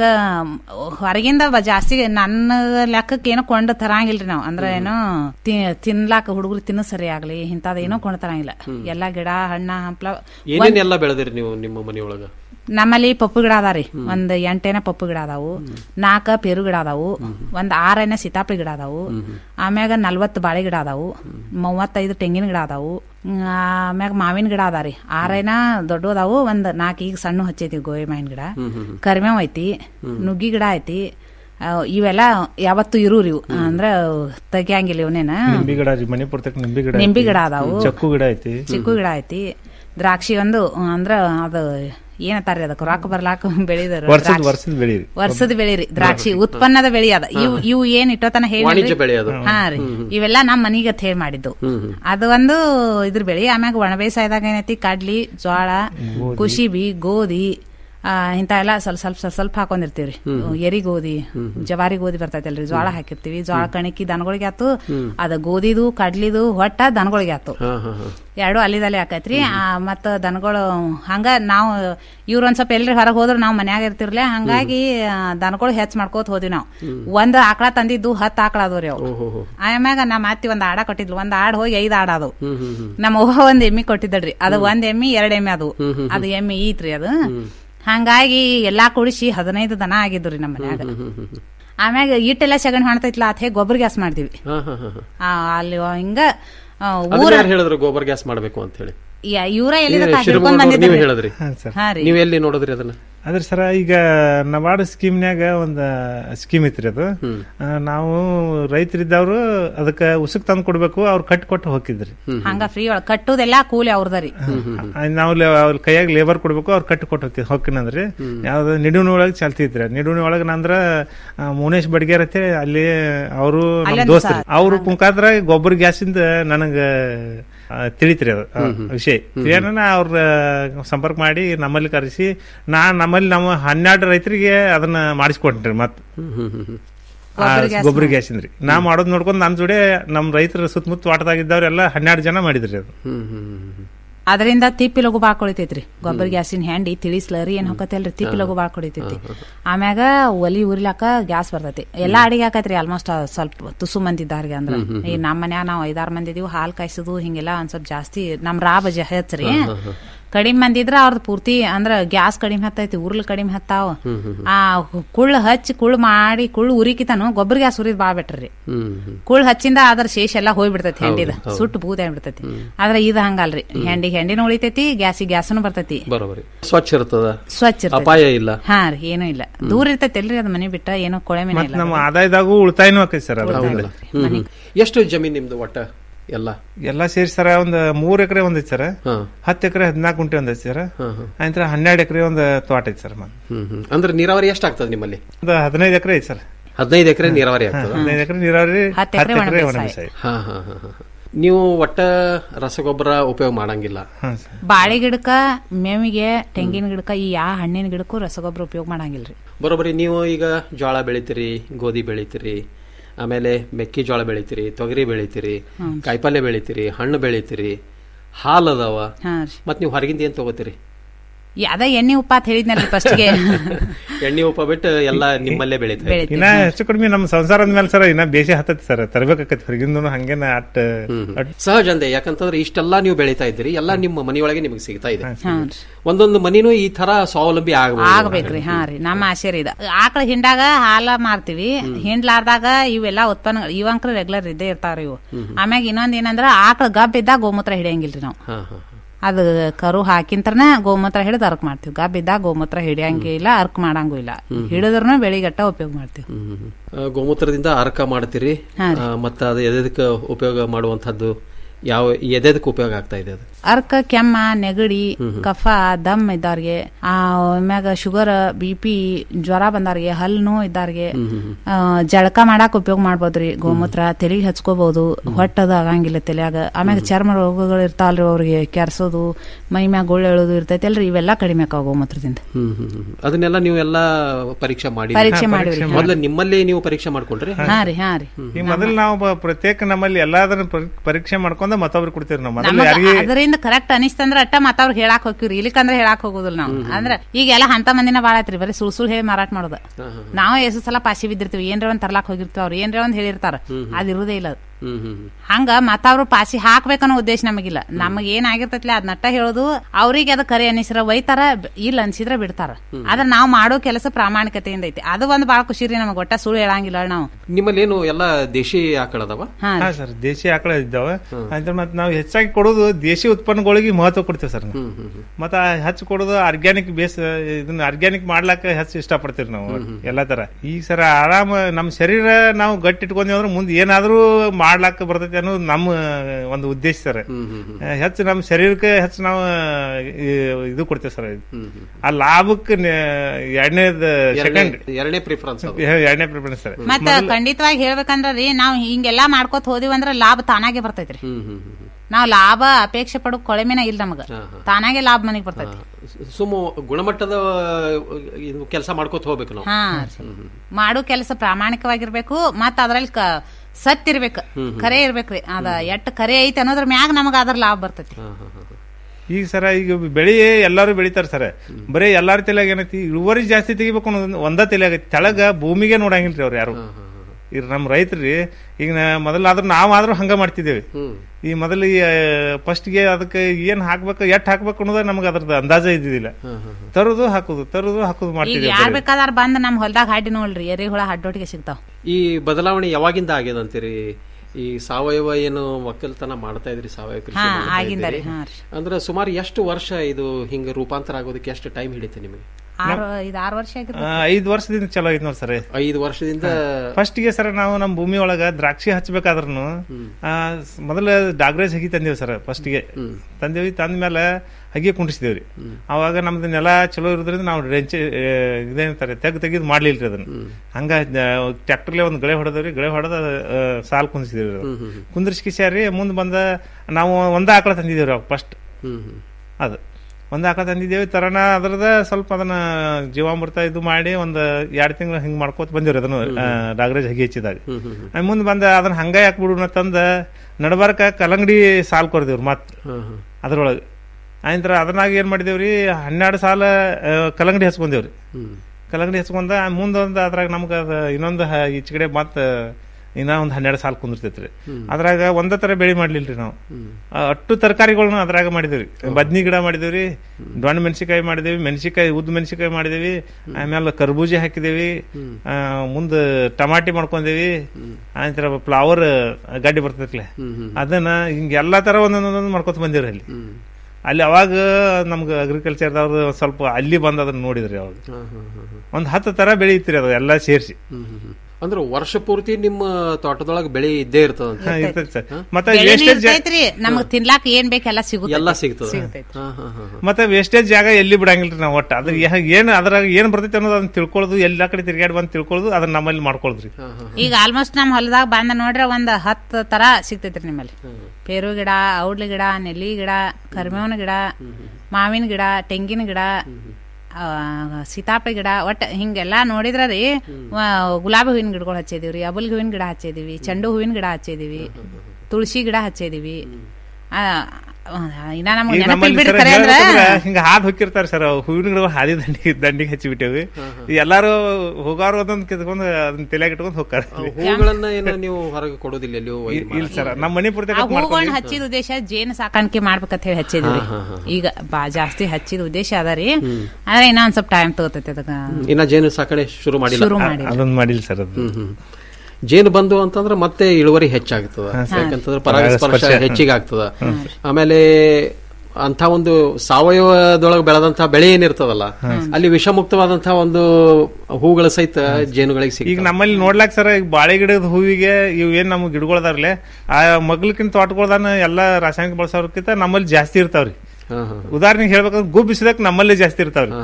ಹೊರಗಿಂದ ಬ- ಜಾಸ್ತಿ ನನ್ನ ಲೆಕ್ಕಕ್ಕೆ ಏನೋ ಕೊಂಡು ತರಂಗಿಲ್ರಿ ನಾವು ಅಂದ್ರ ಏನೋ ತಿ- ತಿನ್ಲಾಕ ಹುಡುಗರು ತಿನ್ನೋ ಸರಿ ಆಗ್ಲಿ ಇಂಥದ್ ಏನೋ ಕೊಂಡು ತರಂಗಿಲ್ಲ ಎಲ್ಲಾ ಗಿಡ ಹಣ್ಣ ಹಂಪ್ಲ ಏನೇನೆಲ್ಲ ಬೆಳೆದಿರಿ ನೀವು ನಿಮ್ಮ ಮನೆಯೊಳಗ ನಮ್ಮಲ್ಲಿ ಪಪ್ಪು ಗಿಡ ಅದಾರಿ ಒಂದ್ ಎಂಟೇನ ಪಪ್ಪು ಗಿಡ ಅದಾವು ನಾಲ್ಕ ಪೇರು ಗಿಡ ಅದಾವು ಒಂದ್ ಆರನ ಸೀತಾಫಲ ಗಿಡ ಅದಾವು ಆಮ್ಯಾಗ ನಲ್ವತ್ತು ಬಾಳೆ ಗಿಡ ಅದಾವು ಮೂವತ್ತೈದು ತೆಂಗಿನ ಗಿಡ ಅದಾವು ಹ್ಮ್, ಆಮ್ಯಾಗ ಮಾವಿನ ಗಿಡ ಅದಾರಿ ಆರೇನ ದೊಡ್ಡ ಅದಾವು ಒಂದ್ ನಾಲ್ಕು ಈಗ ಸಣ್ಣ ಹಚ್ಚೈತಿ ಗೋವಿ ಮಾವಿನ ಗಿಡ ಹ್ಮ್, ಹ್ಮ್, ಹ್ಮ್. ಕರಿಮೇವ್ ಐತಿ ನುಗ್ಗಿ ಗಿಡ ಐತಿ ಆ, ಇವೆಲ್ಲ ಯಾವತ್ತು ಇರೂರಿ ಇವು ಅಂದ್ರ ತೆಗಿಯಂಗಿಲ್ಲ ಇವನೇನ ನಿಂಬಿ ಗಿಡ ರೀ ಮನಿ ಪುರ್ತಕ್ ನಿಂಬಿ ಗಿಡ ನಿಂಬಿ ಐತಿ. ಗಿಡ ಅದಾವು ಚಕ್ಕು ಗಿಡ ಐತಿ ಚಿಕ್ಕು ಗಿಡ ಐತಿ ದ್ರಾಕ್ಷಿ ಒಂದು ಅಂದ್ರ ಅದು ಏನಂತಾರ್ರಿ ಅದಕ್ಕೆ ರೊಕ್ಕ ಬರ್ಲಾಕ ಬೆಳಿದಾರ ವರ್ಷದ ವರ್ಷದ ಬೆಳಿ ರೀ. ವರ್ಷದ ಬೆಳಿ ರೀ ದ್ರಾಕ್ಷಿ ಉತ್ಪನ್ನದ ಬೆಳಿ ಅದ ಇವು ಇವು ಏನ್ ಇಟ್ಟೋತನ ಹೇಳಿ ವಾಣಿಜ್ಯ ಬೆಳೆ ಅದು. ಹಾ ರೀ ಹ್ಮ್, ಹ್ಮ್. ಇವೆಲ್ಲ ನಮ್ ಮನಿಗೆ ಅಂತ ಹೇಳಿ ಮಾಡಿದ್ದು ಹ್ಮ್, ಹ್ಮ್. ಅದು ಒಂದು ಇದ್ರ ಬೆಳಿ ಆಮ್ಯಾಗ ಒಣ ಬೇಸಾಯದಾಗ ಏನೈತಿ ಕಡ್ಲಿ ಜೋಳ ಕುಶಿಬಿ ಗೋಧಿ ಆ, ಇಂಥ ಎಲ್ಲ ಸ್ವಲ್ಪ ಸ್ವಲ್ಪ ಸ್ವಲ್ಪ ಸ್ವಲ್ಪ ಹಾಕೊಂಡಿರ್ತೀವ್ರಿ ಹ್ಮ್. ಎರಿ ಗೋಧಿ ಹ್ಮ್. ಜವಾರಿ ಗೋಧಿ ಬರ್ತೈತಲ್ರಿ ಜೋಳ ಹಾಕಿರ್ತೀವಿ ಜೋಳ ಕಣಕಿ ದನಗಳಿಗೆ ಆತು ಹ್ಮ್. ಅದ ಗೋಧಿದು ಕಡ್ಲಿದು ಹೊಟ್ಟ ದನಗಳಿಗೆ ಆತು ಹಾ ಹಾ ಹಾ ಎರಡು ಅಲ್ಲಿದಲ್ಲಿ ಹಾಕೈತ್ರಿ ಆ, ಮತ್ತ ದನಗಳು ಹಂಗ ನಾವು ಇವ್ರ ಒಂದ್ ಸ್ವಲ್ಪ ಎಲ್ರಿ ಹೊರಗೆ ಹೋದ್ರು ನಾವು ಮನ್ಯಾಗ ಇರ್ತಿರ್ಲೆ ಹಂಗಾಗಿ ಆ, ದನಗಳು ಹೆಚ್ಚ್ ಮಾಡ್ಕೋತ ಹೋದ್ವಿ ನಾವು ಹ್ಮ್. ಒಂದ್ ಆಕಳ ತಂದಿದ್ದು ಹತ್ತು ಆಕಳ ಅದಾವ್ರಿ ಅವು ಓಹೋ ಹೋ ಆಮ್ಯಾಗ ನಮ್ಮ ಅತ್ತಿ ಒಂದ್ ಆಡ ಕೊಟ್ಟಿದ್ಲು ಒಂದ್ ಆಡ್ ಹೋಗಿ ಐದ್ ಆಡ ಅದಾವು ಹ್ಮ್ ಹ್ಮ್ ಹ್ಮ್ ನಮ್ಮ ಅವ್ವ ಒಂದ್ ಎಮ್ಮಿ ಕೊಟ್ಟಿದ್ದಳ್ರಿ ಅದು ಒಂದ್ ಎಮ್ಮಿ ಎರಡ್ ಎಮ್ಮಿ ಅದು ಹ್ಮ್ ಹ್ಮ್ ಅದು ಎಮ್ಮಿ ಈತ್ರಿ ಅದು ಹಂಗಾಗಿ ಎಲ್ಲಾ ಕುಡಿಸಿ ಹದಿನೈದು ದನ ಆಗಿದ್ದು ರೀ ನಮ್ಮ ಮನ್ಯಾಗ ಹ್ಮ್ ಹ್ಮ್ ಹ್ಮ್ ಹ್ಮ್ ಆಮ್ಯಾಗ ಇಟ್ಟೆಲ್ಲ ಸಗಣಿ ಹೊಣ್ತೈತ್ಲ ಅತ್ ಹೇಗೆ ಗೊಬ್ಬರ ಗ್ಯಾಸ್ ಮಾಡ್ತೀವಿ ಹಾ ಹಾ ಹಾ ಹಾ ಆ, ಅಲ್ಲಿ ಹಿಂಗ ಆ, ಅದನ್ನ ಊರ ಯಾರು ಹೇಳಿದ್ರು ಗೋಬರ್ ಗ್ಯಾಸ್ ಮಾಡ್ಬೇಕು ಅಂತ ಹೇಳಿ ಯ- ಇವ್ರ ಎಲ್ಲಿದ ನೀವು ಹಿಡ್ಕೊಂಡ್ ಶಿರಮೂರ್ನವ್ರು ಬಂದಿದ್ರಿ ನೀವು ಹೇಳಿದ್ರಿ ಹಾ ರೀ ನೀವು ಎಲ್ಲಿ ನೋಡಿದ್ರಿ ಅದನ್ನ ಅದ್ರ ಸರ ಈಗ ನಬಾರ್ಡ್ ಸ್ಕೀಮ್ನ್ಯಾಗ ಒಂದು ಸ್ಕೀಮ್ ಐತ್ರಿ ಅದು ಆ, ನಾವು ರೈತರಿದ್ದವ್ರು ಅದಕ್ಕೆ ಉಸುಕ್ ತಂದು ಕೊಡ್ಬೇಕು ಅವ್ರು ಕಟ್ ಕೊಟ್ಟು ಹೋಗಿದ್ರಿ ಹಂಗ ಫ್ರೀ ಒಳಗ್ ಕಟ್ಟುದೆಲ್ಲಾ ಕೂಲಿ ಅವ್ರದರಿ ನಾವು ಲೇ- ಅವ್ರ ಕೈಯಾಗ ಲೇಬರ್ ಕೊಡ್ಬೇಕು ಅವ್ರು ಕಟ್ಟಿ ಕೊಟ್ಟು ಹೋಗ್ತಿ ಹೊಕ್ಕಿನಂದ್ರಿ ಯಾವ್ದು ನಿಡುವಣಿ ಒಳಗೆ ಚಾಲ್ತಿ ಇದ್ರಿ ನಿಡುವಣಿ ಒಳಗೆ ನಂದ್ರ ಆ, ಮುನೇಶ್ ಬಡ್ಗೇರ್ ಅಂತ ಹೇಳಿ ಅಲ್ಲಿ ಅವರು ನಮ್ಮ ಅಲ್ಲೊಂದ್ ದೋಸ್ತ್ರಿ ಸಾ- ಅವ್ರ ಮುಖಾಂತರ ಗೊಬ್ಬರ ಗ್ಯಾಸಿಂದ ನನಗ ಆ, ತಿಳಿತ್ರಿ ಅದು ಆ, ವಿಷಯ ತಿಳಿಯೋಣ ಅವ್ರ ಸಂಪರ್ಕ ಮಾಡಿ ನಮ್ಮಲ್ಲಿ ಕರೆಸಿ ನಾ ನಮ್ಮಲ್ಲಿ ನಮ್ಮ ಹನ್ನೆರಡು ರೈತರಿಗೆ ಅದನ್ನ ಮಾಡಿಸ್ಕೊಟ್ರಿ ಮತ್ ಗೊಬ್ಬರ ಗ್ಯಾಸ್ ಗೊಬ್ಬರ ಗ್ಯಾಸಿಂದ್ರಿ ನಾ ಮಾಡೋದ್ ನೋಡ್ಕೊಂಡ್ ನಮ್ ಜೋಡಿ ನಮ್ ರೈತರ ಸುತ್ತಮುತ್ತ ವಾಟದಾಗಿದ್ದವ್ರೆಲ್ಲ ಹನ್ನೆರಡು ಜನ ಮಾಡಿದ್ರಿ ಅದು ಅದರಿಂದ ತಿಪ್ಪಿ ಲಘು ಬಾಳ್ ಕೊಳಿತೈತ್ರಿ ಗೊಬ್ಬರ ಗ್ಯಾಸಿನ ಹ್ಯಾಂಡಿ ತಿಳಿಸ್ಲರಿ ಏನ್ ಹೊಕತ್ತಲ್ರಿ ತಿಪ್ಪಿ ಲಘು ಬಾಳ್ ಕೊಳಿತೈತಿ ಆಮ್ಯಾಗ ಒಲಿ ಉರಿಲಾಕ ಗ್ಯಾಸ್ ಬರ್ತೈತಿ ಎಲ್ಲಾ ಅಡಿಗೆ ಹಾಕತ್ರಿ ಆಲ್ಮೋಸ್ಟ್ ಸ್ವಲ್ಪ ತುಸು ಮಂದಿ ಇದ್ದಾರ್ಗೆ ಅಂದ್ರ ಹ್ಮ್, ಹ್ಮ್, ಈ ನಮ್ಮ ಮನ್ಯಾಗ ನಾವ್ ಐದಾರು ಮಂದಿ ಇದೀವಿ ಹಾಲ್ ಕಾಯ್ಸೋದು ಹಿಂಗೆಲ್ಲ ಒಂದ್ ಸ್ವಲ್ಪ ಜಾಸ್ತಿ ನಮ್ ರಾಬ್ ಜ ಹೆಚ್ಚ್ರಿ ಹಾ, ಹಾ, ಹಾ. ಕಡಿಮೆ ಮಂದಿ ಇದ್ರ ಅವ್ರದ್ ಪೂರ್ತಿ ಅಂದ್ರ ಗ್ಯಾಸ್ ಕಡಿಮೆ ಹತ್ತೈತಿ ಉರ್ಲ್ ಕಡಿಮೆ ಹತ್ತಾವ ಹ್ಮ್, ಹ್ಮ್, ಹ್ಮ್. ಆ ಕುಳ್ಳು ಹಚ್ಚಿ ಕುಳ್ಳು ಮಾಡಿ ಕುಳ್ಳು ಉರಿಕಿತಾನು ಗೊಬ್ಬರ ಗ್ಯಾಸ್ ಉರಿದ್ ಬಾ ಬೆಟ್ರಿ ಹ್ಮ್ ಹ್ಮ್ ಕುಳ್ ಹಚ್ಚಿಂದ ಅದ್ರ ಶೇಷ ಎಲ್ಲ ಹೋಗ್ಬಿಡ್ತೈತಿ ಹೌದು, ಹೆಂಡಿದ ಹೌದು. ಸುಟ್ಟು ಬೂದ್ ಆಗ್ಬಿಡ್ತೈತಿ ಆದ್ರೆ ಇದು ಹಂಗಲ್ರಿ ಹೆಂಡಿಗೆ ಹೆಂಡಿನ ಉಳಿತೈತಿ ಗ್ಯಾಸಿಗೆ ಗ್ಯಾಸನು ಬರ್ತೈತಿ ಬರೋಬರಿ ಸ್ವಚ್ಛ ಇರ್ತದ ಸ್ವಚ್ಛ ಇರ್ತೈತಿ. ಅಪಾಯ ಇಲ್ಲ ಹಾ ರೀ ಏನೂ ಇಲ್ಲ ದೂರ ಇರ್ತೈತಿಲ್ರಿ ಅದ್ ಮನೆ ಬಿಟ್ಟ ಏನೋ ಕೊಳೆ ಮನೆ ಮತ್ ಇಲ್ಲ ನಮ್ಮ ಆದಾಯದಾಗೂ ಉಳಿತಾಯನೂ ಆಕೈತಿ ಸರ್ ಹೌದಲ್ಲ? ಅದರಿಂದ ಹ್ಮ್, ಹ್ಮ್. ಎಷ್ಟು ಜಮೀನ್ ನಿಮ್ದು ಒಟ್ಟ ಎಲ್ಲ ಎಲ್ಲಾ ಸೇರಿ ಸರ ಒಂದ್ ಮೂರ್ ಎಕರೆ ಒಂದೈತಿ ಸರ್ ಹಾ. ಹತ್ತು ಎಕರೆ ಹದಿನಾಲ್ಕು ಗುಂಟೆ ಒಂದೈತಿ ಸರ್ ಹಾ, ಹಾ. ಆಯ್ತರ ಹನ್ನೆರಡು ಎಕರೆ ಒಂದು ತೋಟ ಐತಿ ಸರ್ ಮತ್ತ್ ಹ್ಮ್ ಹ್ಮ್ ಅಂದ್ರೆ ನೀರಾವರಿ ಎಷ್ಟಾಗ್ತದೆ ನಿಮ್ಮಲ್ಲಿ ಒಂದು ಹದಿನೈದು ಎಕರೆ ಐತಿ ಸರ್ ಹದಿನೈದು ಎಕರೆ ನೀರಾವರಿ ಆಗ್ತದ ಹದಿನೈದು ಎಕರೆ ನೀರಾವರಿ ಹತ್ತು ಹತ್ತು ಎಕರೆ ಎಕರೆ ಒಣ ಒಣ ಬೇಸಾಯ. ಬೇಸಾಯ ಹಾ ಹಾ ಹಾ ಹಾ ಹಾ. ನೀವು ಒಟ್ಟ ರಸಗೊಬ್ಬರ ಉಪಯೋಗ ಮಾಡಂಗಿಲ್ಲ ಬಾಳೆ ಗಿಡಕ್ಕ ಮೇವಿಗೆ ತೆಂಗಿನ ಗಿಡಕ್ಕ ಈ ಯಾ ಹಣ್ಣಿನ ಗಿಡಕ್ಕೂ ರಸಗೊಬ್ಬರ ಉಪಯೋಗ ಮಾಡಂಗಿಲ್ರಿ ಬರೋಬ್ಬರಿ ನೀವು ಈಗ ಜೋಳ ಬೆಳಿತೀರಿ ಗೋಧಿ ಬೆಳಿತೀರಿ ಆಮೇಲೆ ಮೆಕ್ಕೆಜೋಳ ಬೆಳಿತೀರಿ ತೊಗರಿ ಬೆಳಿತೀರಿ ಹ್ಮ್. ಕಾಯಿಪಲ್ಯ ಬೆಳಿತೀರಿ ಹಣ್ಣು ಬೆಳಿತೀರಿ ಹಾಲು ಅದಾವ ಹಾ ರೀ ಮತ್ ನೀವು ಹೊರಗಿಂದ ಏನ್ ತಗೋತೀರಿ ಈ ಅದ ಎಣ್ಣೆ ಉಪ್ಪ ಅಂತ ಹೇಳಿದ್ನಲ್ರಿ ಫಸ್ಟ್ಗೆ ಎಣ್ಣೆ ಉಪ ಬಿಟ್ಟು ಎಲ್ಲ ನಿಮ್ಮಲ್ಲೇ ಬೆಳಿತಾರೆ ಇನ್ನ ಹೆಚ್ಚು ಕಡಿಮೆ ನಮ್ಮ ಸಂಸಾರದ ಮೇಲೆ ಸರ್ ಇನ್ನ ಬೇಸಿ ಹತ್ತೈತಿ ಸರ್ ತರಬೇಕಾಕತಿ ಹೊರಗಿಂದ ಹಂಗೇನ ಅಟ್ ಅಟ್ ಸಹಜ ಅಂದೆ ಯಾಕಂತಂದ್ರೆ ಇಷ್ಟೆಲ್ಲ ನೀವು ಬೆಳಿತಾ ಇದ್ದೀರಿ ಎಲ್ಲ ನಿಮ್ಮ ಮನೆಯೊಳಗೆ ನಿಮಗೆ ಸಿಗ್ತಾ ಇದೆ ಹಾ ಒಂದೊಂದು ಮನಿನೂ ಈ ತರ ಸ್ವಾವಲಂಬಿ ಆಗಬಹುದು ಆಗ್ಬೇಕ್ರಿ ಹಾ ರೀ ನಮ್ಮ ಆಸೆ ರೀ ಇದ ಆಕಳ ಹಿಂಡಾಗ ಹಾಲ ಮಾರ್ತೀವಿ ಹಿಂಡ್ಲಾರ್ದಾಗ ಇವೆಲ್ಲ ಉತ್ಪನ್ನ ಇವಂಕ್ರ ರೆಗ್ಯುಲರ್ ಇದ್ದೇ ಇರ್ತಾವ್ರಿ ಇವು ಆಮ್ಯಾಗ ಇನ್ನೊಂದ್ ಏನಂದ್ರ ಆಕಳ ಗಬ್ ಇದ್ದಾಗ ಗೋಮೂತ್ರ ಹಿಡಿಯಂಗಿಲ್ರಿ ನಾವು ಹಾ ಹಾ ಅದು ಕರು ಹಾಕಿಂತ್ರನ ಗೋಮೂತ್ರ ಹಿಡಿದು ಅರ್ಕ್ ಮಾಡ್ತೀವಿ ಗಬ್ ಇದ್ದಾಗ ಗೋಮೂತ್ರ ಹಿಡಿಯಂಗಿಲ್ಲ ಅರ್ಕ್ ಮಾಡಂಗೂ ಇಲ್ಲ ಹಿಡಿದ್ರೂ ಬೆಳಿಗಟ್ಟ ಉಪಯೋಗ ಮಾಡ್ತೀವಿ ಆ, ಗೋಮೂತ್ರದಿಂದ ಅರ್ಕ ಮಾಡ್ತೀರಿ ಹಾ ಆ, ಮತ್ತೆ ಅದು ಎದೆದಕ್ಕೆ ಉಪಯೋಗ ಮಾಡುವಂತದ್ದು ಯಾವ ಎದೆದಕ್ಕೆ ಉಪಯೋಗ ಆಗ್ತಾ ಇದೆ ಅದು ಅರ್ಕ ಕೆಮ್ಮ ನೆಗಡಿ ಕಫ ದಮ್ ಇದ್ದವ್ರಿಗೆ ಆ ಆಮ್ಯಾಗ ಶುಗರ್ ಬಿ ಪಿ ಜ್ವರ ಬಂದವ್ರಿಗೆ ಹಲ್ಲು ನೋವು ಇದ್ದವ್ರಿಗೆ ಆ, ಜಳಕ ಮಾಡಾಕ ಉಪಯೋಗ ಮಾಡ್ಬೋದ್ರಿ ಗೋಮೂತ್ರ ತಲೆಗೆ ಹಚ್ಕೋಬಹುದು ಹೊಟ್ಟದ ಆಗಂಗಿಲ್ಲ ತಲೆಯಾಗ ಆಮ್ಯಾಗ ಚರ್ಮ ರೋಗಗಳು ಇರ್ತಾವಲ್ರಿ ಅವ್ರಿಗೆ ಕೆರ್ಸೋದು ಮೈ ಮ್ಯಾಗ ಗುಳ್ಳ ಎಳೋದು ಇರ್ತೈತಿ ಅಲ್ರಿ ಇವೆಲ್ಲ ಕಡಿಮೆ ಆಕಾವ ಗೋಮೂತ್ರದಿಂದ ಹ್ಮ್ ಹ್ಮ್ ಹ್ಮ್. ಅದನ್ನೆಲ್ಲ ನೀವು ಎಲ್ಲ ಪರೀಕ್ಷೆ ಮಾಡಿ ಪರೀಕ್ಷೆ ಮಾಡಿವ್ರಿ. ಮೊದಲು ನಿಮ್ಮಲ್ಲಿ ನೀವು ಪರೀಕ್ಷೆ ಮಾಡ್ಕೊಂಡ್ರಿ ಹಾ ರೀ ಹಾ ರೀ ಈ ಮೊದಲು ನಾವು ಬ- ಪ್ರತ್ಯೇಕ ನಮ್ಮಲ್ಲಿ ಎಲ್ಲಾದನ್ನ ಪರಿ- ಪರೀಕ್ಷೆ ಮಾಡ್ಕೊಂಡ ಮತ್ತೊಬ್ರಿಗೆ ಕೊಡ್ತೀವಿ ನಾವು ಮೊದಲು ನಮಗ ಯಾರಿಗೆ ಅದರಿಂದ ಕರೆಕ್ಟ್ ಅನಿಸ್ತಂದ್ರ ಅಟ್ಟ ಮತ್ತ ಅವ್ರಿಗೆ ಹೇಳಾಕ್ ಹೋಗ್ತಿವ್ರಿ ಇಲ್ಲಿಕಂದ್ರ ಹೇಳಾಕ್ ಹೋಗುದಿಲ್ಲ ನಾವು ಅಂದ್ರ ಈಗ ಎಲ್ಲ ಅಂತ ಮಂದಿನ ಬಾಳ ಐತ್ರಿ ಬರೀ ಸುಳ್ ಸುಳ್ ಹೇಳಿ ಮಾರಾಟ ಮಾಡೋದು ನಾವು ಎಷ್ಟು ಸಲ ಪಾಸಿ ಬಿದ್ದಿರ್ತೀವಿ ಏನ್ರ ಒಂದ್ ತರ್ಲಾಕ್ ಹೋಗಿರ್ತೀವಿ ಅವ್ರು ಏನ್ರ ಒಂದ್ ಹೇಳಿರ್ತಾರ ಅದ್ ಇರುದೇ ಇಲ್ಲ ಅದು. ಹ್ಮ್ ಹ್ಮ್ ಹ್ಮ್. ಹಂಗ ಮತ್ತ ಅವ್ರು ಪಾಸಿ ಹಾಕ್ಬೇಕನ್ನೋ ಉದ್ದೇಶ ನಮಗಿಲ್ಲ ನಮಗ್ ಏನ್ ಆಗಿರ್ತೈತ್ಲೆ ಅದ್ ನಟ್ಟ ಹೇಳೋದು ಅವ್ರಿಗೆ ಅದ ಕರೆ ಅನಿಸ್ರ ಒಯ್ತಾರ ಬ- ಇಲ್ಲ ಅನ್ಸಿದ್ರ ಬಿಡ್ತಾರ ಆದ್ರ ನಾವ್ ಮಾಡೋ ಕೆಲಸ ಪ್ರಾಮಾಣಿಕತೆಯಿಂದ ಐತಿ ಅದು ಒಂದ್ ಬಾಳ ಖುಷಿ ರೀ ನಮಗ್ ಒಟ್ಟ ಸುಳ್ಳು ಹೇಳಂಗಿಲ್ಲ ನಾವು ನಿಮ್ಮಲ್ಲಿ ಏನು ಎಲ್ಲ ದೇಶಿ ಆಕಳದವ ಹಾ ಹಾ ಸರ್ ದೇಶಿ ಆಕಳ ಇದ್ದಾವ ಅಂದ್ರೆ ಮತ್ತೆ ನಾವು ಹೆಚ್ಚಾಗಿ ಕೊಡೋದು ದೇಶಿ ಉತ್ಪನ್ನಗಳಿಗೆ ಮಹತ್ವ ಕೊಡ್ತೇವೆ ಸರ್ ನಾವು. ಮತ್ತ ಹೆಚ್ಚು ಕೊಡೋದು ಆರ್ಗ್ಯಾನಿಕ್ ಬೇಸ್ ಇದನ್ನ ಆರ್ಗ್ಯಾನಿಕ್ ಮಾಡ್ಲಾಕ ಹೆಚ್ಚು ಇಷ್ಟಪಡ್ತೀವಿ ನಾವು ಎಲ್ಲಾ ತರ ಈಗ ಸರ್ ಆರಾಮ ನಮ್ಮ ಶರೀರ ನಾವು ಗಟ್ಟಿ ಇಟ್ಕೊಂತೀವಿ ಅಂದ್ರೆ ಮುಂದೆ ಏನಾದ್ರೂ ಮಾಡ್ಲಾಕ ಬರ್ತೈತಿ ಅನ್ನೋದು ನಮ್ಮ ಒಂದು ಉದ್ದೇಶ ಸರ್ ಹೆಚ್ಚು ನಮ್ಮ ಶರೀರಕ್ಕೆ ಹೆಚ್ಚು ನಾವು ಈ- ಇದು ಕೊಡ್ತೇವೆ ಸರ್ ಆ ಲಾಭಕ್ಕೆ ಎರಡನೇದ ಸೆಕೆಂಡ್ ಎರಡನೇ ಪ್ರಿಫರೆನ್ಸ್ ಎರಡನೇ ಪ್ರಿಫರೆನ್ಸ್ ಸರ್ ಮತ್ತ ಖಂಡಿತವಾಗಿ ಹೇಳ್ಬೇಕಂದ್ರ ರೀ ನಾವ್ ಹಿಂಗೆಲ್ಲಾ ಮಾಡ್ಕೋತ ಹೋದಿವಂದ್ರ ಲಾಭ ತಾನಾಗೆ ಬರ್ತೈತ್ರಿ ನಾವ್ ಲಾಭ ಅಪೇಕ್ಷೆ ಪಡೋ ಕೊಳೆಮಿನ ಇಲ್ಲ ನಮಗ ತಾನಾಗೆ ಲಾಭ ಮನೆಗೆ ಬರ್ತೈತಿ ಸುಮ್ಮ ಗುಣಮಟ್ಟದ ಇದು ಕೆಲಸ ಮಾಡ್ಕೋತ ಹೋಗ್ಬೇಕು ನಾವು ಹಾ ಮಾಡೋ ಕೆಲಸ ಪ್ರಾಮಾಣಿಕವಾಗಿರ್ಬೇಕು ಮತ್ತ ಅದ್ರಲ್ಲಿ ಕ ಸತ್ ಇರ್ಬೇಕು ಹ್ಮ್, ಹ್ಮ್. ಕರೆ ಇರ್ಬೇಕ್ರಿ ಅದ ಎಷ್ಟ್ ಕರೆ ಐತಿ ಅನ್ನೋದ್ರ ಮ್ಯಾಗ ನಮಗ ಅದ್ರ ಲಾಭ ಬರ್ತೈತಿ ಈಗ ಸರ ಈಗ ಬೆಳಿ ಎಲ್ಲಾರು ಬೆಳಿತಾರ ಸರ್ ಬರೀ ಎಲ್ಲಾರ ತಲೆಯಾಗ ಏನೈತಿ ಇಳುವರಿ ಜಾಸ್ತಿ ತೆಗಿಬೇಕು ಅನ್ನೋದು ಒಂದ ತಲೆಯಾಗ ತೆಳಗ ಭೂಮಿಗೆ ನೋಡಂಗಿಲ್ರಿ ಅವ್ರು ಯಾರು ಈಗ ನಮ್ಮ ರೈತರಿ ಈಗ ನಾ- ಮೊದಲಾದ್ರೂ ನಾವಾದ್ರೂ ಹಂಗ ಮಾಡ್ತಿದ್ದೇವೆ ಈ ಮೊದಲು ಫಸ್ಟ್ಗೆ ಅದಕ್ಕೆ ಏನ್ ಹಾಕ್ಬೇಕು ಎಷ್ಟ್ ಹಾಕ್ಬೇಕು ಅನ್ನೋದ ನಮ್ಗೆ ಅದ್ರದ್ದು ಅಂದಾಜ ಇದ್ದಿದ್ದಿಲ್ಲ ತರುದು ಹಾಕುದು ತರುದು ಹಾಕುದು ಈಗ ಮಾಡ್ತಿದ್ದೇವೆ ಯಾರ್ ಬರೀ. ಬೇಕಾದಾರ ಬಂದ್ ನಮ್ ಹೊಲ್ದಾಗ ಹಾಡಿ ನೋಡ್ರಿ ಎರೆಹುಳ ಹಡ್ಡೊಟ್ಟಿಗೆ ಸಿಗ್ತಾವ ಈ ಬದಲಾವಣೆ ಯಾವಾಗಿಂದ ಆಗ್ಯದ ಅಂತೀರಿ ಈ ಸಾವಯವ ಏನು ಒಕ್ಕಲ್ತನ ಮಾಡ್ತಾ ಇದ್ರಿ ಸಾವಯವ ಕೃಷಿ ಹಾ, ಮಾಡ್ತಾ ಆಗಿಂದ ರೀ, ಇದ್ದೀರಿ. ಹಾ ರೀ. ಅಂದ್ರೆ ಸುಮಾರು ಎಷ್ಟು ವರ್ಷ ಇದು ಹಿಂಗ ರೂಪಾಂತರ ಆಗೋದಕ್ಕೆ ಎಷ್ಟು ಟೈಮ್ ಹಿಡಿತೆ ನಿಮಗೆ ಆರು ಇದು ಆರು ವರ್ಷ ಆ, ಆಗಿರ್ತೈತಿ ಐದ್ ವರ್ಷದಿಂದ ಚಲೋ ಐತ್ ನೋಡಿ ಸರ್ ಐದು ವರ್ಷದಿಂದ ಫಸ್ಟ್ ಗೆ ಸರ್ ನಾವು ನಮ್ಮ ಭೂಮಿ ಒಳಗ ದ್ರಾಕ್ಷಿ ಹಚ್ಬೇಕಾದ್ರೂ ಮೊದಲ ಡಾಗ್ರೇಜ್ ಹಗಿ ತಂದೇವಿ ಸರ್ ಫಸ್ಟ್ ಗೆ ತಂದೇವಿ ತಂದ ಮೇಲೆ ಹಗಿ ಕುಂಡಿಸಿದೇವ್ರಿ ಅವಾಗ ನಮ್ದು ನೆಲ ಚಲೋ ಇರೋದ್ರಿಂದ ನಾವು ರೆಂಚ್ ಇದೇನಂತಾರೆ ತೆಗ್ ತೆಗಿದ್ ಮಾಡ್ಲಿಲ್ರಿ ಅದನ್ನ ಹಂಗ ಟ್ರ್ಯಾಕ್ಟರ್ಲೆ ಒಂದ್ ಗಳೆ ಹೊಡೆದವ್ರಿ ಗಳೆ ಹೊಡೆದ ಸಾಲ್ ಕುಂದಿಸಿದೇವ್ರಿ ಕುಂದ್ರಿಸ್ಕಿಸ್ಯಾರಿ ಮುಂದ್ ಬಂದ ನಾವು ಒಂದ ಆಕಳ ತಂದಿದ್ದೇವ್ರಿ ಅವಾಗ ಫಸ್ಟ್ ಅದು ಒಂದ್ ಆಕಳ ತಂದಿದ್ದೇವೆ ತರಣ ಅದ್ರದ ಸ್ವಲ್ಪ ಅದನ್ನ ಜೀವಾಮೃತ ಇದು ಮಾಡಿ ಒಂದ್ ಎರಡ್ ತಿಂಗಳು ಹಿಂಗ್ ಮಾಡ್ಕೋತ ಬಂದಿವ್ರಿ ಅದನ್ನು ಡಾಗ್ರೇಜ್ ಹಗಿ ಹಚ್ಚಿದಾಗ ಆಮೇಲ್ ಮುಂದ್ ಬಂದ ಅದನ್ನ ಹಂಗ ಯಾಕೆ ತಂದ ನಡಬಾರಕ ಕಲ್ಲಂಗಡಿ ಸಾಲ್ ಕೊರ್ದೇವ್ರಿ ಮತ್ ಅದ್ರೊಳಗ ಆಯ್ತರ ಅದನ್ನಾಗ ಏನ್ ಮಾಡಿದೇವ್ರಿ ಹನ್ನೆರಡು ಸಾಲ ಆ, ಕಲ್ಲಂಗಡಿ ಹಚ್ಕೊಂಡೇವ್ರಿ ಕಲ್ಲಂಗಡಿ ಹಚ್ಕೊಂಡ ಮುಂದ ಒಂದು ಅದ್ರಾಗ ನಮ್ಗ ಅದ ಇನ್ನೊಂದು ಹ- ಈಚೆ ಕಡೆ ಮತ್ತ ಇನ್ನ ಒಂದ್ ಹನ್ನೆರಡು ಸಾಲ ಕುಂದಿರ್ತೈತ್ರಿ ಅದ್ರಾಗ ಒಂದ ತರ ಬೆಳಿ ಮಾಡ್ಲಿಲ್ರಿ ನಾವು ಆ, ಅಟ್ಟು ತರಕಾರಿಗಳನ್ನ ಅದ್ರಾಗ ಮಾಡಿದೇವ್ರಿ ಬದ್ನಿ ಗಿಡ ಮಾಡಿದೇವ್ರಿ ದೊಣ್ಣ ಮೆಣಸಿಕಾಯಿ ಮಾಡಿದೇವಿ ಮೆಣಸಿಕಾಯಿ ಉದ್ದ ಮೆಣಸಿಕಾಯಿ ಮಾಡಿದೇವಿ ಆಮೇಲೆ ಕರ್ಬೂಜಿ ಹಾಕಿದೇವಿ ಆ, ಮುಂದ ಟಮಾಟಿ ಮಾಡ್ಕೊಂಡೇವಿ ಆಯ್ತರ ಫ್ಲವರ್ ಗಡ್ಡಿ ಬರ್ತೈತ್ಲೆ ಅದನ್ನ ಹಿಂಗ ಎಲ್ಲಾ ತರ ಒಂದೊಂದೊಂದೊಂದು ಮಾಡ್ಕೊತ ಬಂದಿವ್ರಿ ಅಲ್ಲಿ ಅಲ್ಲಿ ಅವಾಗ ನಮ್ಗೆ ಅಗ್ರಿಕಲ್ಚರ್ದವ್ರು ಸ್ವಲ್ಪ ಅಲ್ಲಿ ಬಂದ್ ಅದನ್ನ ನೋಡಿದ್ರಿ ಅವಾಗ ಒಂದ್ ಹತ್ತು ತರ ಬೆಳಿ ಇತ್ರಿ ಅದು ಎಲ್ಲಾ ಸೇರ್ಸಿ ಅಂದ್ರೆ ವರ್ಷ ಪೂರ್ತಿ ನಿಮ್ಮ ತೋಟದೊಳಗೆ ಬೆಳೆ ಇದ್ದೇ ಇರ್ತದ ಹಾ, ಇರ್ತೈತಿ ಸರ್. ಮತ್ತೆ ಬೆಳೆನೂ wastage- ಇರ್ತೈತ್ರಿ ನಮಗ್ ತಿನ್ಲಾಕ್ ಏನ್ ಬೇಕೆಲ್ಲ ಸಿಗುತ್ತೆ ಎಲ್ಲ ಸಿಗ್ತದ ಸಿಗ್ತೈತಿ. ಮತ್ತೆ ವೇಸ್ಟೇಜ್ ಜಾಗ ಎಲ್ಲಿ ಬಿಡಂಗಿಲ್ರಿ ನಾವು ಒಟ್ಟ ಅದ್ರ ಯಾ- ಏನ್ ಅದ್ರಾಗ ಏನ್ ಬರ್ತೈತಿ ಅನ್ನೋದು ಅದನ್ನ ತಿಳ್ಕೊಳ್ಳೋದು ಎಲ್ಲಾ ಕಡೆ ತಿರ್ಗಾಡಿ ಬಂದ್ ತಿಳ್ಕೊಳ್ಳೋದು ಅದನ್ನ ನಮ್ಮಲ್ಲಿ ಮಾಡ್ಕೊಳ್ದ್ರಿ ಈಗ ಆಲ್ಮೋಸ್ಟ್ ನಮ್ ಹೊಲದಾಗ ಬಂದ ನೋಡ್ರೆ ಒಂದ್ ಹತ್ತು ತರ ಸಿಗ್ತೈತ್ರಿ ನಿಮ್ಮಲ್ಲಿ ಪೇರು ಗಿಡ ಔಡ್ಲಿ ಗಿಡ ನೆಲ್ಲಿ ಗಿಡ ಕರಿಬೇವಿನ ಗಿಡ ಮಾವಿನ ಗಿಡ ತೆಂಗಿನ ಗಿಡ ಆ, ಸೀತಾಫಲ ಗಿಡ ಒಟ್ಟ ಹಿಂಗೆಲ್ಲಾ ನೋಡಿದ್ರ ರೀ ವ- ಗುಲಾಬಿ ಹೂವಿನ ಗಿಡಗಳು ಹಚ್ಚಿದೀವ್ರಿ ಅಬಲ್ ಹೂವಿನ ಗಿಡ ಹಚ್ಚಿದೀವಿ ಚೆಂಡು ಹೂವಿನ ಗಿಡ ಹಚ್ಚಿದೀವಿ ತುಳಸಿ ಗಿಡ ಹಚ್ಚಿದೀವಿ ಆ, ಆ, ಇನ್ನ ನಮ್ಗೆ ಈಗ ನೆನಪಿಲ್ ನಮ್ಮಲ್ಲಿ ಬಿಡ್ರಿ ಸರ್ ಖರೆ ಅಂದ್ರ ಹೇಳ್ಬೇಕಂದ್ರ ಹಿಂಗ ಹಾದ್ ಹೊಕ್ಕಿರ್ತಾರ ಸರ್ ಹೂವಿನ ಗಿಡ ಹಾದಿ ದಂಡಿ ದಂಡಿಗೆ ಹಚ್ಚಿ ಬಿಟ್ಟೇವಿ ಎಲ್ಲಾರು ಹೋಗಾರು ಅದೊಂದ್ ಕಿತ್ಕೊಂಡ್ ಅದನ್ನ ತಲೆಯಾಗ ಇಟ್ಕೊಂಡ್ ಹೋಗ್ತಾರ ಹೂಗಳನ್ನ ಏನು ನೀವು ಹೊರಗೆ ಕೊಡೋದಿಲ್ಲ ಎಲ್ಲಿಯೂ ಒಯ್ದು ಇಲ್ಲ ಸರ್ ನಮ್ಮ ಮನೆ ಪೂರ್ತಿ ಆ ಹೂಗಳನ್ನ ಹಚ್ಚಿದ ಉದ್ದೇಶ ಜೇನು ಸಾಕಾಣಿಕೆ ಮಾಡ್ಬೇಕಂತ ಹೇಳಿ ಹಚ್ಚಿದ್ವಿ ಹಾ, ಹಾ, ಈಗ ಬಾ ಜಾಸ್ತಿ ಹಚ್ಚಿದ ಉದ್ದೇಶ ಅದ ರೀ ಆದ್ರೆ ಇನ್ನ ಒಂದ್ ಸ್ವಲ್ಪ ಟೈಮ್ ತಗೋತೈತಿ ಅದಕ್ಕ ಇನ್ನ ಜೇನು ಸಾಕಣೆ ಶುರು ಮಾಡಿಲ್ಲ ಶುರು ಮಾಡಿಲ್ಲ. ಅದೊಂದ್ ಮಾಡಿಲ್ಲ ಸರ್ ಅದು ಹ್ಮ್, ಹ್ಮ್. ಜೇನು ಬಂದು ಅಂತಂದ್ರೆ ಮತ್ತೆ ಇಳುವರಿ ಹೆಚ್ಚಾಗ್ತದ ಹಾ, ಸರ್. ಯಾಕಂತಂದ್ರೆ ಪರಾಗಸ್ಪರ್ಶ ಪರಾಗಸ್ಪರ್ಶ, ಹೆಚ್ಚಿಗೆ ಆಗ್ತದ ಆಮೇಲೆ ಅಂತ ಒಂದು ಸಾವಯವದೊಳಗೆ ಬೆಳೆದಂತಹ ಬೆಳೆ ಏನಿರ್ತದಲ್ಲ ಅಲ್ಲಿ ವಿಷಮುಕ್ತವಾದಂತಹ ಒಂದು ಹೂಗಳ ಸಹಿತ ಜೇನುಗಳಿಗೆ ಸಿಗ ಈಗ ನಮ್ಮಲ್ಲಿ ನೋಡ್ಲಾಕ್ ಸರ್ ಈಗ ಬಾಳೆ ಗಿಡದ ಹೂವಿಗೆ ಇವ್ ಏನ್ ನಮ್ ಗಿಡಗಳದಾರ್ಲೆ ಆ ಮಗ್ಲಕ್ಕಿಂತ ತೋಟಗಳದಾನ ಎಲ್ಲಾ ರಾಸಾಯನಿಕ ಬಳಸೋರ್ಕಿಂತ ನಮ್ಮಲ್ಲಿ ಜಾಸ್ತಿ ಇರ್ತಾವ್ರಿ ಉದಾಹರಣೆಗೆ ಹೇಳ್ಬೇಕಂದ್ರೆ ಗುಬ್ ಬಿಸಿದಕ್ ನಮ್ಮಲ್ಲಿ ಜಾಸ್ತಿ ಇರ್ತಾವ್ರಿ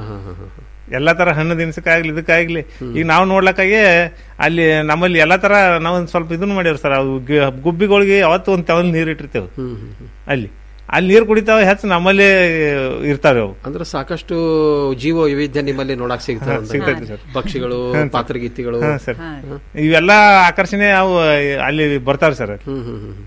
ಎಲ್ಲಾ ತರ ಹಣ್ಣು ದಿನಸಕ್ಕಾಗ್ಲಿ ಇದಕ್ಕಾಗ್ಲಿ ಈಗ ನಾವು ನೋಡ್ಲಕ್ಕಾಗಿ ಅಲ್ಲಿ ನಮ್ಮಲ್ಲಿ ಎಲ್ಲಾ ತರ ನಾವ್ ಒಂದ್ ಸ್ವಲ್ಪ ಇದನ್ನ ಮಾಡಿವ್ರಿ ಸರ್ ಅವು ಗಿ- ಗುಬ್ಬಿಗಳಿಗೆ ಅವತ್ತು ಒಂದ್ ತವಲ್ ನೀರ್ ಇಟ್ಟಿರ್ತೇವೆ ಅಲ್ಲಿ ಅಲ್ಲಿ ನೀರ್ ಕುಡಿತಾವ ಹೆಚ್ಚು ನಮ್ಮಲ್ಲಿ ಇರ್ತಾವೆ ಅವು ಅಂದ್ರೆ ಸಾಕಷ್ಟು ಜೀವ ವೈವಿಧ್ಯ ನಿಮ್ಮಲ್ಲಿ ನೋಡಕ್ ಸಿಗ್ತದೆ ಹಾ, ಅಂತ. ಸಿಗ್ತೈತಿ ಸರ್. ಪಕ್ಷಿಗಳು ಹಾ, ಸರ್. ಪಾತ್ರಗೀತಿಗಳು ಹಾ, ಸರ್. ಇವೆಲ್ಲಾ ಆಕರ್ಷಣೆ ಅವು ಅಲ್ಲಿ ಬರ್ತಾವ್ರಿ ಸರ್ ಹ್ಮ್ ಹ್ಮ್ ಹ್ಮ್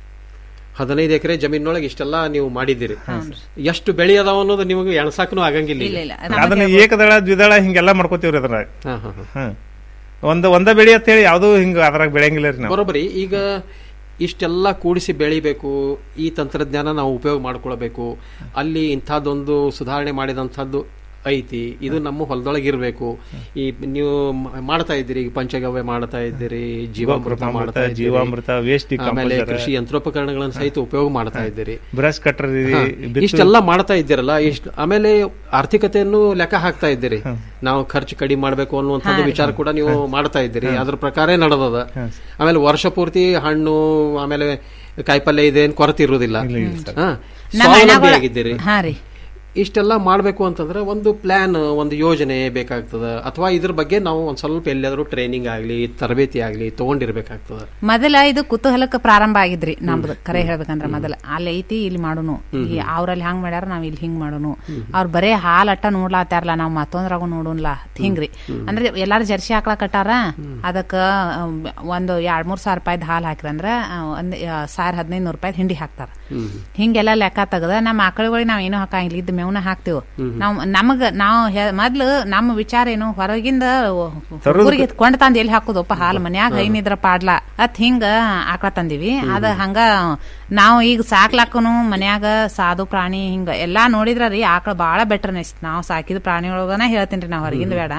ಹದಿನೈದು ಎಕರೆ ಜಮೀನೊಳಗೆ ಇಷ್ಟೆಲ್ಲ ನೀವು ಮಾಡಿದ್ದೀರಿ ಎಷ್ಟು ಬೆಳೆ ಅದಾವ ಅನ್ನೋದು ನಿಮಗೆ ಎಣಸಾಕನು ಆಗಂಗಿಲ್ಲ ಈಗ. ಇಲ್ಲ ಅದನ್ನ ಏಕದಳ ದ್ವಿದಳ ಹಿಂಗೆಲ್ಲಾ ಮಾಡ್ಕೋತೀವ್ರಿ ಅದ್ರಾಗ ಹಾ, ಹಾ, ಹಾ. ಹಾ. ಒಂದ ಒಂದ ಬೆಳಿ ಅಂತ ಹೇಳಿ ಯಾವ್ದು ಹಿಂಗ ಅದ್ರಾಗ ಬೆಳೆಯಂಗಿಲ್ಲ ರೀ ನಾವು ಬರೋಬ್ಬರಿ ಈಗ ಇಷ್ಟೆಲ್ಲ ಕೂಡಿಸಿ ಬೆಳಿಬೇಕು ಈ ತಂತ್ರಜ್ಞಾನ ನಾವು ಉಪಯೋಗ ಮಾಡ್ಕೊಳ್ಬೇಕು ಅಲ್ಲಿ ಇಂಥದ್ದೊಂದು ಸುಧಾರಣೆ ಮಾಡಿದಂಥದ್ದು ಐತಿ ಇದು ನಮ್ಮ ಹೊಲದೊಳಗೆ ಇರಬೇಕು ಈ ನೀವು ಮ- ಮಾಡ್ತಾ ಇದ್ದೀರಿ ಈಗ ಪಂಚಗವ್ಯ ಮಾಡ್ತಾ ಇದ್ದೀರಿ ಜೀವಾಮೃತ ಗೋಕೃಪಾಮೃತ, ಮಾಡ್ತಾ ಇದ್ದೀರಿ ಜೀವಾಮೃತ, waste ಆಮೇಲೆ decomposer. ಕೃಷಿ ಯಂತ್ರೋಪಕರಣಗಳನ್ನು ಸಹಿತ ಉಪಯೋಗ ಮಾಡ್ತಾ ಇದ್ದೀರಿ ಬ್ರಷ್ ಕಟ್ಟರ್ ಹಾ. ಇಷ್ಟೆಲ್ಲ ಮಾಡ್ತಾ ಇದ್ದೀರಲ್ಲ ಇಷ್ಟು ಆಮೇಲೆ ಆರ್ಥಿಕತೆಯನ್ನು ಲೆಕ್ಕ ಹಾಕ್ತಾ ಇದ್ದೀರಿ ನಾವು ಖರ್ಚು ಕಡಿಮೆ ಮಾಡಬೇಕು ಅನ್ನುವಂಥದ್ದು ಹಾ. ವಿಚಾರ ಕೂಡ ನೀವು ಮಾಡ್ತಾ ಇದ್ದೀರಿ ಅದ್ರ ಪ್ರಕಾರ ನಡೆದದ ಆಮೇಲೆ ವರ್ಷ ಪೂರ್ತಿ ಹಣ್ಣು ಆಮೇಲೆ ಕಾಯಿಪಲ್ಯ ಇದೇನ್ ಕೊರತೆ ಇರುವುದಿಲ್ಲ ಹಾ. ನಮ್ಮ ಸ್ವಾವಲಂಬಿ ಅಣ್ಣಗಳ- ಆಗಿದ್ದೀರಿ ಹಾ ರೀ ಇಷ್ಟೆಲ್ಲ ಮಾಡಬೇಕು ಅಂತಂದ್ರೆ ಒಂದು ಪ್ಲಾನ್ ಒಂದು ಯೋಜನೆ ಬೇಕಾಗ್ತದ ಅಥವಾ ಇದ್ರ ಬಗ್ಗೆ ನಾವು ಒಂದ್ ಸ್ವಲ್ಪ ಎಲ್ಲಾದ್ರೂ ಟ್ರೈನಿಂಗ್ ಆಗ್ಲಿ ತರಬೇತಿ ಆಗ್ಲಿ ತಗೊಂಡಿರ್ಬೇಕಾಗ್ತದ ಮೊದಲ ಇದು ಕುತೂಹಲಕ್ಕೆ ಪ್ರಾರಂಭ ಆಗಿದ್ರಿ ನಮ್ದು ಕರೆ ಹೇಳ್ಬೇಕಂದ್ರ ಮೊದಲ ಅಲ್ಲಿ ಐತಿ ಇಲ್ಲಿ ಮಾಡೋನು ಈ ಅವ್ರಲ್ಲಿ ಹಂಗ್ ಮಾಡ್ಯಾರ ನಾವ್ ಇಲ್ಲಿ ಹಿಂಗ್ ಮಾಡೋನು ಅವ್ರ ಬರೇ ಹಾಲ್ ಅಟ್ಟ ನೋಡ್ಲಾತಾರಲ್ಲ ನಾವ್ ಮತ್ತೊಂದ್ರಾಗ ನೋಡೋನ್ಲ ಹಿಂಗ್ರಿ ಅಂದ್ರೆ ಎಲ್ಲಾರು ಜರ್ಸಿ ಹಾಕ್ಲಾಕಟ್ಟಾರ ಅದಕ್ಕ ಅಹ್, ಒಂದು ಎರಡ್ ಮೂರ್ ಸಾವಿರ ರೂಪಾಯ್ದ ಹಾಲ್ ಹಾಕಿರಂದ್ರ ಅಹ್, ಒಂದ್ ಅಹ್, ಸಾವಿರ ಹದಿನೈದು ನೂರು ರೂಪಾಯಿ ಹಿಂಡಿ ಹಾಕ್ತಾರ ಹಿಂಗೆಲ್ಲ ಲೆಕ್ಕ ತೆಗದ ನಮ್ಮ ಆಕಳುಗಳಿಗೆ ನಾವ್ ಏನೂ ಹಾಕಂಗಿಲ್ಲ ಇದ್ದ ಮೇವ್ನ ಹಾಕ್ತಿವ್ ನಾವ್ ನಮಗ ನಾವ್ ಹೆ- ಮೊದ್ಲು ನಮ್ಮ ವಿಚಾರ ಏನು ಹೊರಗಿಂದ ತರೋದಕ್ಕೆ- ಊರಿಗೆ ಕೊಂಡ್ ತಂದ್ ಎಲ್ಲಿ ಹಾಕುದಪ್ಪ ಹಾಲ್ ಮನ್ಯಾಗ ಹೈನಿದ್ರ ಪಾಡ್ಲ ಅತ್ ಹಿಂಗ ಆಕಳ ತಂದಿವಿ ಅದ ಹಂಗ ನಾವ್ ಈಗ ಸಾಕ್ಲಾಕನು ಮನ್ಯಾಗ ಸಾಧು ಪ್ರಾಣಿ ಹಿಂಗ ಎಲ್ಲಾ ನೋಡಿದ್ರ ರೀ ಆಕಳ ಬಾಳ ಬೆಟರ್ ಅನಿಸ್ತ ನಾವ್ ಸಾಕಿದ ಪ್ರಾಣಿ ಒಳಗನ ಹೇಳ್ತೀನಿ ನಾವ್ ಹೊರಗಿಂದ ಬೇಡ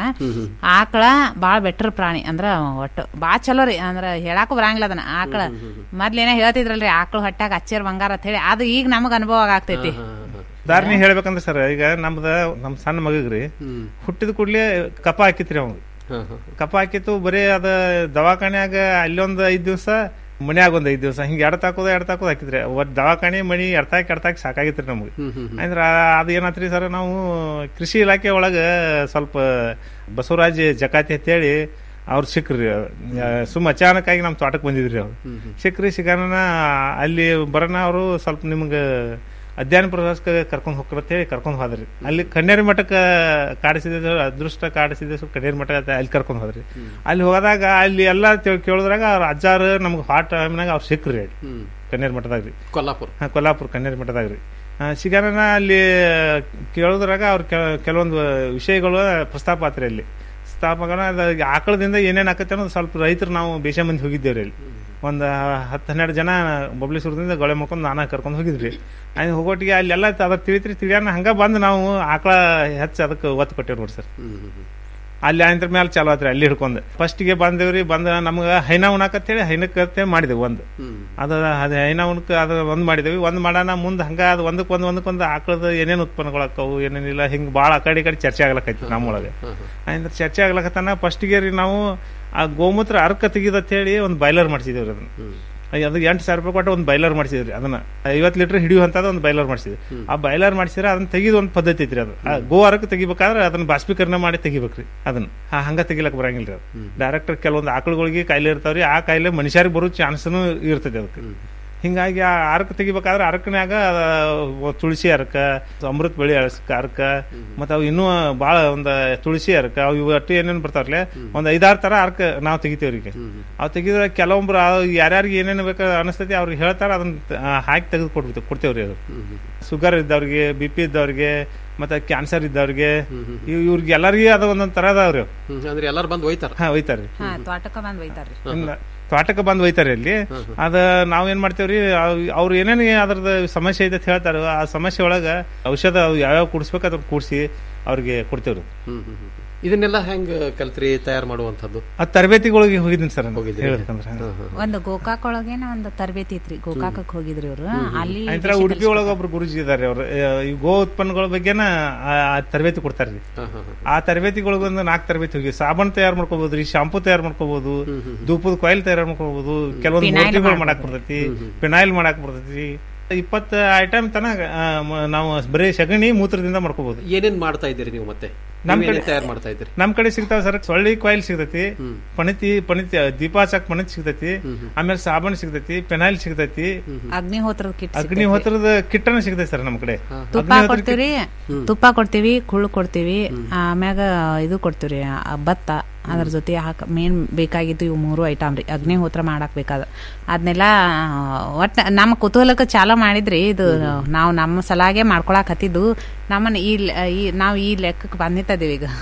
ಆಕಳ ಬಾಳ ಬೆಟರ್ ಪ್ರಾಣಿ ಅಂದ್ರ ಒಟ್ಟು ಬಾಳ ಚಲೋ ರೀ ಅಂದ್ರ ಹೇಳಾಕು ಬರಂಗಿಲ್ಲ ಅದನ್ನ ಆಕಳ ಮೊದ್ಲೇನ ಹೇಳ್ತಿದ್ರಲ್ರಿ ಆಕಳ ಹೊಟ್ಯಾಗ ಅಚ್ಚೇರ್ ಬಂಗಾರ ಅಂತ ಹೇಳಿ ಅದು ಈಗ ನಮಗ ಅನುಭವ ಆಗ್ತೈತಿ ದಾರಿನಿ ಹೇಳ್ಬೇಕಂದ್ರೆ ಸರ್ ಈಗ ನಮ್ದ ನಮ್ ಸಣ್ಣ ಮಗಗ್ರಿ ಹುಟ್ಟಿದ ಕೂಡ್ಲೆ ಕಪ ಹಾಕಿತ್ರಿ ಅವಂಗ ಕಪ ಹಾಕಿತ್ತು ಬರೀ ಅದ ದವಾಖಾನ್ಯಾಗ ಅಲ್ಲೊಂದ್ ಐದ್ ದಿವ್ಸ ಮನ್ಯಾಗ ಒಂದ್ ಐದ್ ದಿವ್ಸ ಹಿಂಗ ಎಡತ್ ಹಾಕೋದ ಎಡತ್ ಹಾಕೋದ್ ಹಾಕಿದ್ರಿ ಒಟ್ ದವಾಖಾನೆ ಮನಿ ಎಡ್ತಾಕ್ ಎಡ್ತಾಕ್ ಸಾಕಾಗಿತ್ರಿ ನಮ್ಗೆ ಅಂದ್ರ ಅದ ಏನಾತ್ರಿ ಸರ್ ನಾವು ಕೃಷಿ ಇಲಾಖೆ ಒಳಗ ಸ್ವಲ್ಪ ಬಸವರಾಜ್ ಜಕಾತಿ ಅಂತೇಳಿ ಅವ್ರು ಸಿಕ್ಕ್ರಿ ಆ, ಸುಮ್ ಅಚಾನಕ್ ಆಗಿ ನಮ್ ತೋಟಕ್ಕೆ ಬಂದಿದ್ರಿ ಅವ್ರು ಸಿಕ್ಕ್ರಿ ಸಿಗಾನ ಅಲ್ಲಿ ಬರೋಣ ಅವರು ಸ್ವಲ್ಪ ನಿಮ್ಗೆ ಅಧ್ಯಯನ ಪ್ರವಾಸಕ್ಕೆ ಕರ್ಕೊಂಡು ಹೋಗ್ರ ಹೇಳಿ ಕರ್ಕೊಂಡು ಹೋದ್ರಿ ಅಲ್ಲಿ ಕನ್ಯಾರಿ ಮಠಕ್ಕೆ ಕಾಡಿಸಿದ ಅದೃಷ್ಟ ಕಾಡಿಸಿದ ಕನ್ಯಾರಿ ಮಠ ಅಂತ ಅಲ್ಲಿ ಕರ್ಕೊಂಡು ಹೋದ್ರಿ ಅಲ್ಲಿ ಹೋದಾಗ ಅಲ್ಲಿ ಎಲ್ಲ ತಿಳ್- ಕೇಳಿದ್ರಾಗ ಅವ್ರ ಅಜ್ಜಾರು ನಮ್ಗೆ ಹಾಟ್ ಟೈಮ್ನಾಗ ಅವ್ರು ಸಿಕ್ಕ್ರಿ ಅಲ್ಲಿ ಕನ್ಯಾರಿ ಮಠದಾಗ ರೀ ಕೊಲ್ಲಾಪುರ ಹಾ ಕೊಲ್ಲಾಪುರ ಕನ್ಯಾರಿ ಮಠದಾಗ ರೀ ಸಿಗಾನ ಅಲ್ಲಿ ಕೇಳಿದ್ರಾಗ ಅವ್ರ ಕೆಲವೊಂದು ವಿಷಯಗಳು ಪ್ರಸ್ತಾಪ ಆತ್ರಿ ಅಲ್ಲಿ ಪ್ರಸ್ತಾಪಗಳನ್ನ ಅದು ಆಕಳದಿಂದ ಏನೇನ್ ಆಕತ್ತೆ ಅನ್ನೋದು ಸ್ವಲ್ಪ ರೈತರು ನಾವು ಬೇಷ ಮಂದಿ ಹೋಗಿದ್ದೇವ್ರಿ ಅಲ್ಲಿ ಒಂದು ಹತ್ತು ಹನ್ನೆರಡು ಜನ ಬಬ್ಲೇಶ್ವರದಿಂದ ಗೊಳೆ ಮಾಡ್ಕೊಂಡು ನಾನ ಕರ್ಕೊಂಡು ಹೋಗಿದ್ರಿ ಅಲ್ಲಿ ಹೋಗೋಟಿಗೆ ಅಲ್ಲೆಲ್ಲ ಅದ್ರ ತಿಳಿತ್ರಿ ತಿಳಿಯಾನ ಹಂಗ ಬಂದು ನಾವು ಆಕಳ ಹೆಚ್ಚು ಅದಕ್ಕೆ ಒತ್ತು ಕೊಟ್ಟೇವ್ ನೋಡಿ ಸರ್ ಅಲ್ಲಿ ಆಯ್ತರ ಮೇಲೆ ಚಾಲು ಆತ್ರಿ ಅಲ್ಲಿ ಹಿಡ್ಕೊಂಡು ಫಸ್ಟಿಗೆ ಬಂದೇವ್ರಿ ಬಂದ ನಮ್ಗ ಹೈನ ಉಣಾಕತ್ತೇಳಿ ಹೈನಕ್ಕತ್ತೆ ಮಾಡಿದೆವು ಒಂದು ಅದ ಅದ ಹೈನ ಉಣ್ಕ ಅದ ಒಂದ್ ಮಾಡಿದೇವಿ ಒಂದ್ ಮಾಡೋಣ ಮುಂದ್ ಹಂಗ ಅದು ಒಂದಕ್ಕೆ ಒಂದು ಒಂದಕ್ಕೊಂದು ಆಕಳದ ಏನೇನು ಉತ್ಪನ್ನಗಳು ಆಕ್ಕವು ಏನೇನಿಲ್ಲ ಹಿಂಗ್ ಬಾಳ ಆ ಕಡೆ ಈ ಕಡೆ ಚರ್ಚೆ ಆಗ್ಲಕೈತಿ ನಮ್ಮೊಳಗೆ ಅಂದ್ರೆ ಚರ್ಚೆ ಆಗ್ಲಕತ್ತಾನ ಫಸ್ಟಿಗೆ ರೀ ನಾವು ಆ ಗೋಮೂತ್ರ ಅರ್ಕ ತೆಗಿದ ಹೇಳಿ ಒಂದು ಬಾಯ್ಲರ್ ಮಾಡಿಸಿದೇವ್ರಿ ಅದನ್ನ ಅದು ಎಂಟು ಸಾವಿರ ರೂಪಾಯಿ ಕೊಟ್ಟು ಒಂದು ಬೈಲರ್ ಮಾಡಿಸಿದ್ರಿ ಅದನ್ನ ಐವತ್ತು ಲೀಟರ್ ಹಿಡಿಯುವಂತದ ಒಂದು ಬೈಲರ್ ಮಾಡಿಸಿದ್ವಿ ಆ ಬೈಲರ್ ಮಾಡಿಸಿದ್ರೆ ಅದನ್ನ ತೆಗಿದ ಒಂದು ಪದ್ಧತಿ ಐತ್ರಿ ಅದು ಆ ಗೋ ಅರಕ್ ತೆಗಿಬೇಕಾದ್ರೆ ಅದನ್ನ ಬಾಷ್ಪೀಕರಣ ಮಾಡಿ ತೆಗಿಬೇಕ್ರಿ ಅದನ್ನ ಆ ಹಂಗ ತೆಗಿಲಕ್ ಬರಂಗಿಲ್ರಿ ಅದು ಡೈರೆಕ್ಟ್ ಕೆಲವೊಂದು ಆಕಳುಗಳಿಗೆ ಕಾಯಿಲೆ ಇರ್ತಾವ್ರಿ ಆ ಕಾಯಿಲೆ ಮನುಷ್ಯರಿಗೆ ಬರೋ ಚಾನ್ಸ್ನು ಇರ್ತದೆ ಅದಕ್ಕೆ ಹಿಂಗಾಗಿ ಆ ಅರಕ ತೆಗಿಬೇಕಾದ್ರೆ ಅರಕನ್ಯಾಗ ಅದ ತುಳಸಿ ಅರಕ ಅಮೃತ ಬೆಳಿ ಅರಕ ಅರಕ ಮತ್ತೆ ಅವು ಇನ್ನೂ ಬಾಳ ಒಂದ್ ತುಳಸಿ ಅರಕ ಅವು ಇವು ಅಟ್ಟು ಏನೇನು ಬರ್ತಾವ್ರಲ್ಲ ಒಂದ್ ಐದಾರು ತರ ಅರ್ಕ ನಾವು ತೆಗಿತೇವ್ರಿ ಈಗ ಅವು ತೆಗಿದ್ರೆ ಕೆಲವೊಬ್ರು ಯಾರ್ಯಾರಿಗೆ ಏನೇನು ಬೇಕು ಅನಿಸ್ತೈತಿ ಅವ್ರಿಗೆ ಹೇಳ್ತಾರ ಅದನ್ನ ಆ, ಹಾಕಿ ತೆಗೆದು ಕೊಡ್ಬಿಟ್ಟು ಕೊಡ್ತೇವ್ರಿ ಅದು ಶುಗರ್ ಇದ್ದವ್ರಿಗೆ ಬಿ ಪಿ ಇದ್ದವ್ರಿಗೆ ಮತ್ತೆ ಕ್ಯಾನ್ಸರ್ ಇದ್ದವ್ರಿಗೆ ಇವ್- ಇವ್ರಿಗೆ ಎಲ್ಲರಿಗೂ ಅದ ಒಂದೊಂದ್ ತರ ಅದಾವ್ರಿ ಅವು. ಅಂದ್ರೆ ಎಲ್ಲಾರು ಬಂದು ಒಯ್ತಾರ ಹಾ ಒಯ್ತಾರ್ರಿ ಹಾ ತ್ವಾಟಕ್ಕ ಬಂದ್ ಒಯ್ತಾರ್ರಿ ಇಲ್ಲ ತೋಟಕ್ಕೆ ಬಂದು ಒಯ್ತಾರೆ ಅಲ್ಲಿ ಅದ ನಾವೇನ್ ಮಾಡ್ತೇವ್ರಿ ಅವ್- ಅವ್ರು ಏನೇನು ಅದ್ರದ್ದು ಸಮಸ್ಯೆ ಐತೆ ಅಂತ ಹೇಳ್ತಾರ ಆ ಸಮಸ್ಯೆ ಒಳಗ ಔಷಧ ಅವು ಯಾವ್ಯಾವ ಕುಡಿಸ್ಬೇಕು ಅದನ್ನ ಕೂಡಿಸಿ ಅವ್ರಿಗೆ ಕೊಡ್ತೇವ್ರಿ ಇದನ್ನೆಲ್ಲ ಹೆಂಗ್ ಕಲ್ತ್ರಿ ತಯಾರು ಮಾಡುವಂತದ್ದು ಆ ತರಬೇತಿಗಳಿಗೆ ಹೋಗಿದ್ದೀನಿ ಸರ್ ಹೇಳ್ಬೇಕಂದ್ರೆ ಒಂದು ಗೋಕಾಕ್ ಒಳಗೇನ ಒಂದು ತರಬೇತಿ ಇತ್ರಿ ಗೋಕಾಕಕ್ ಹೋಗಿದ್ರಿ ಅವ್ರು ಅಲ್ಲಿ ಆಯ್ತರ ಉಡುಪಿ ಒಳಗ ಒಬ್ರು ಗುರುಜಿ ಇದಾರೆ ಅವ್ರು ಆ, ಈ ಗೋ ಉತ್ಪನ್ನಗಳ ಬಗ್ಗೆನ ಆ ಆ ತರಬೇತಿ ಕೊಡ್ತಾರ್ರಿ ಆ ತರಬೇತಿಗಳಿಗೆ ಒಂದು ನಾಲ್ಕು ತರಬೇತಿ ಹೋಗಿ ಸಾಬೂನ್ ತಯಾರು ಮಾಡ್ಕೋಬಹುದ್ರಿ ಶಾಂಪೂ ತಯಾರು ಮಾಡ್ಕೋಬಹುದು ಧೂಪದ ಕೊಯ್ಲ್ ತಯಾರು ಮಾಡ್ಕೋಬಹುದು ಕೆಲವೊಂದು Phenyl ಮೂರ್ತಿಗಳು ಮಾಡ್ಬೋದು. ಮಾಡಕ್ ಬರ್ತೈತಿ ಪಿನಾಯಿಲ್ ಮಾಡಕ್ ಬರ್ತೈತಿ ಇಪ್ಪತ್ತು ಐಟಮ್ ತನ ಆ, ಮ- ನಾವು ಬರೀ ಸಗಣಿ ಮೂತ್ರದಿಂದ ಮಾಡ್ಕೋಬಹುದು ಏನೇನ್ ಮಾಡ್ತಾ ಇದ್ದೀರಿ ನೀವು ಮತ್ತೆ ನಮ್ ನೀವೇನೇನ್ ಕಡೆ ತಯಾರು ಮಾಡ್ತಾ ಇದ್ದೀರಿ ನಮ್ ಕಡೆ ಸಿಗ್ತಾವ ಸರ್ ಸೊಳ್ಳಿ ಕಾಯಿಲ್ ಸಿಗ್ತೈತಿ ಪಣಿತಿ ಪಣಿತಿ ದೀಪ ಹಚ್ಚಾಕ್ ಪಣಿತಿ ಸಿಗ್ತೈತಿ ಆಮೇಲೆ ಸಾಬೂನ್ ಸಿಗ್ತೈತಿ ಪೆನಾಯಿಲ್ ಸಿಗ್ತೈತಿ ಅಗ್ನಿಹೋತ್ರದ ಕಿಟ್ ಅಗ್ನಿಹೋತ್ರದ ಕಿಟ್ಟನ ಸಿಗ್ತೈತಿ ಸರ್ ನಮ್ ಕಡೆ ತುಪ್ಪ ಅಗ್ನಿಹೋತ್ರದ ಕೊಡ್ತೀವ್ರಿ ತುಪ್ಪ ಕೊಡ್ತೀವಿ ಕುಳ್ಳು ಕೊಡ್ತೀವಿ ಆಮ್ಯಾಗ ಇದು ಕೊಡ್ತೀವ್ರಿ ಆ ಭತ್ತ ಅದ್ರ ಜೊತೆ ಹಾಕ ಮೇನ್ ಬೇಕಾಗಿದ್ದು ಇವು ಮೂರು ಐಟಮ್ ರೀ ಅಗ್ನಿಹೋತ್ರ ಮಾಡಕ್ ಬೇಕಾದ ಅದನ್ನೆಲ್ಲ ಒಟ್ಟ ನಮ್ಮ ಕುತೂಹಲಕ್ಕೆ ಚಾಲೂ ಮಾಡಿದ್ರಿ ಇದು ನಾವು ನಮ್ಮ ಸಲಾಗೆ ಮಾಡ್ಕೊಳಕ್ ಹತ್ತಿದ್ದು ನಮ್ಮನ್ನ ಈ ಲೆ- ಈ ನಾವು ಈ ಲೆಕ್ಕಕ್ಕೆ ಬಂದಿತ್ತದೀವಿ ಈಗ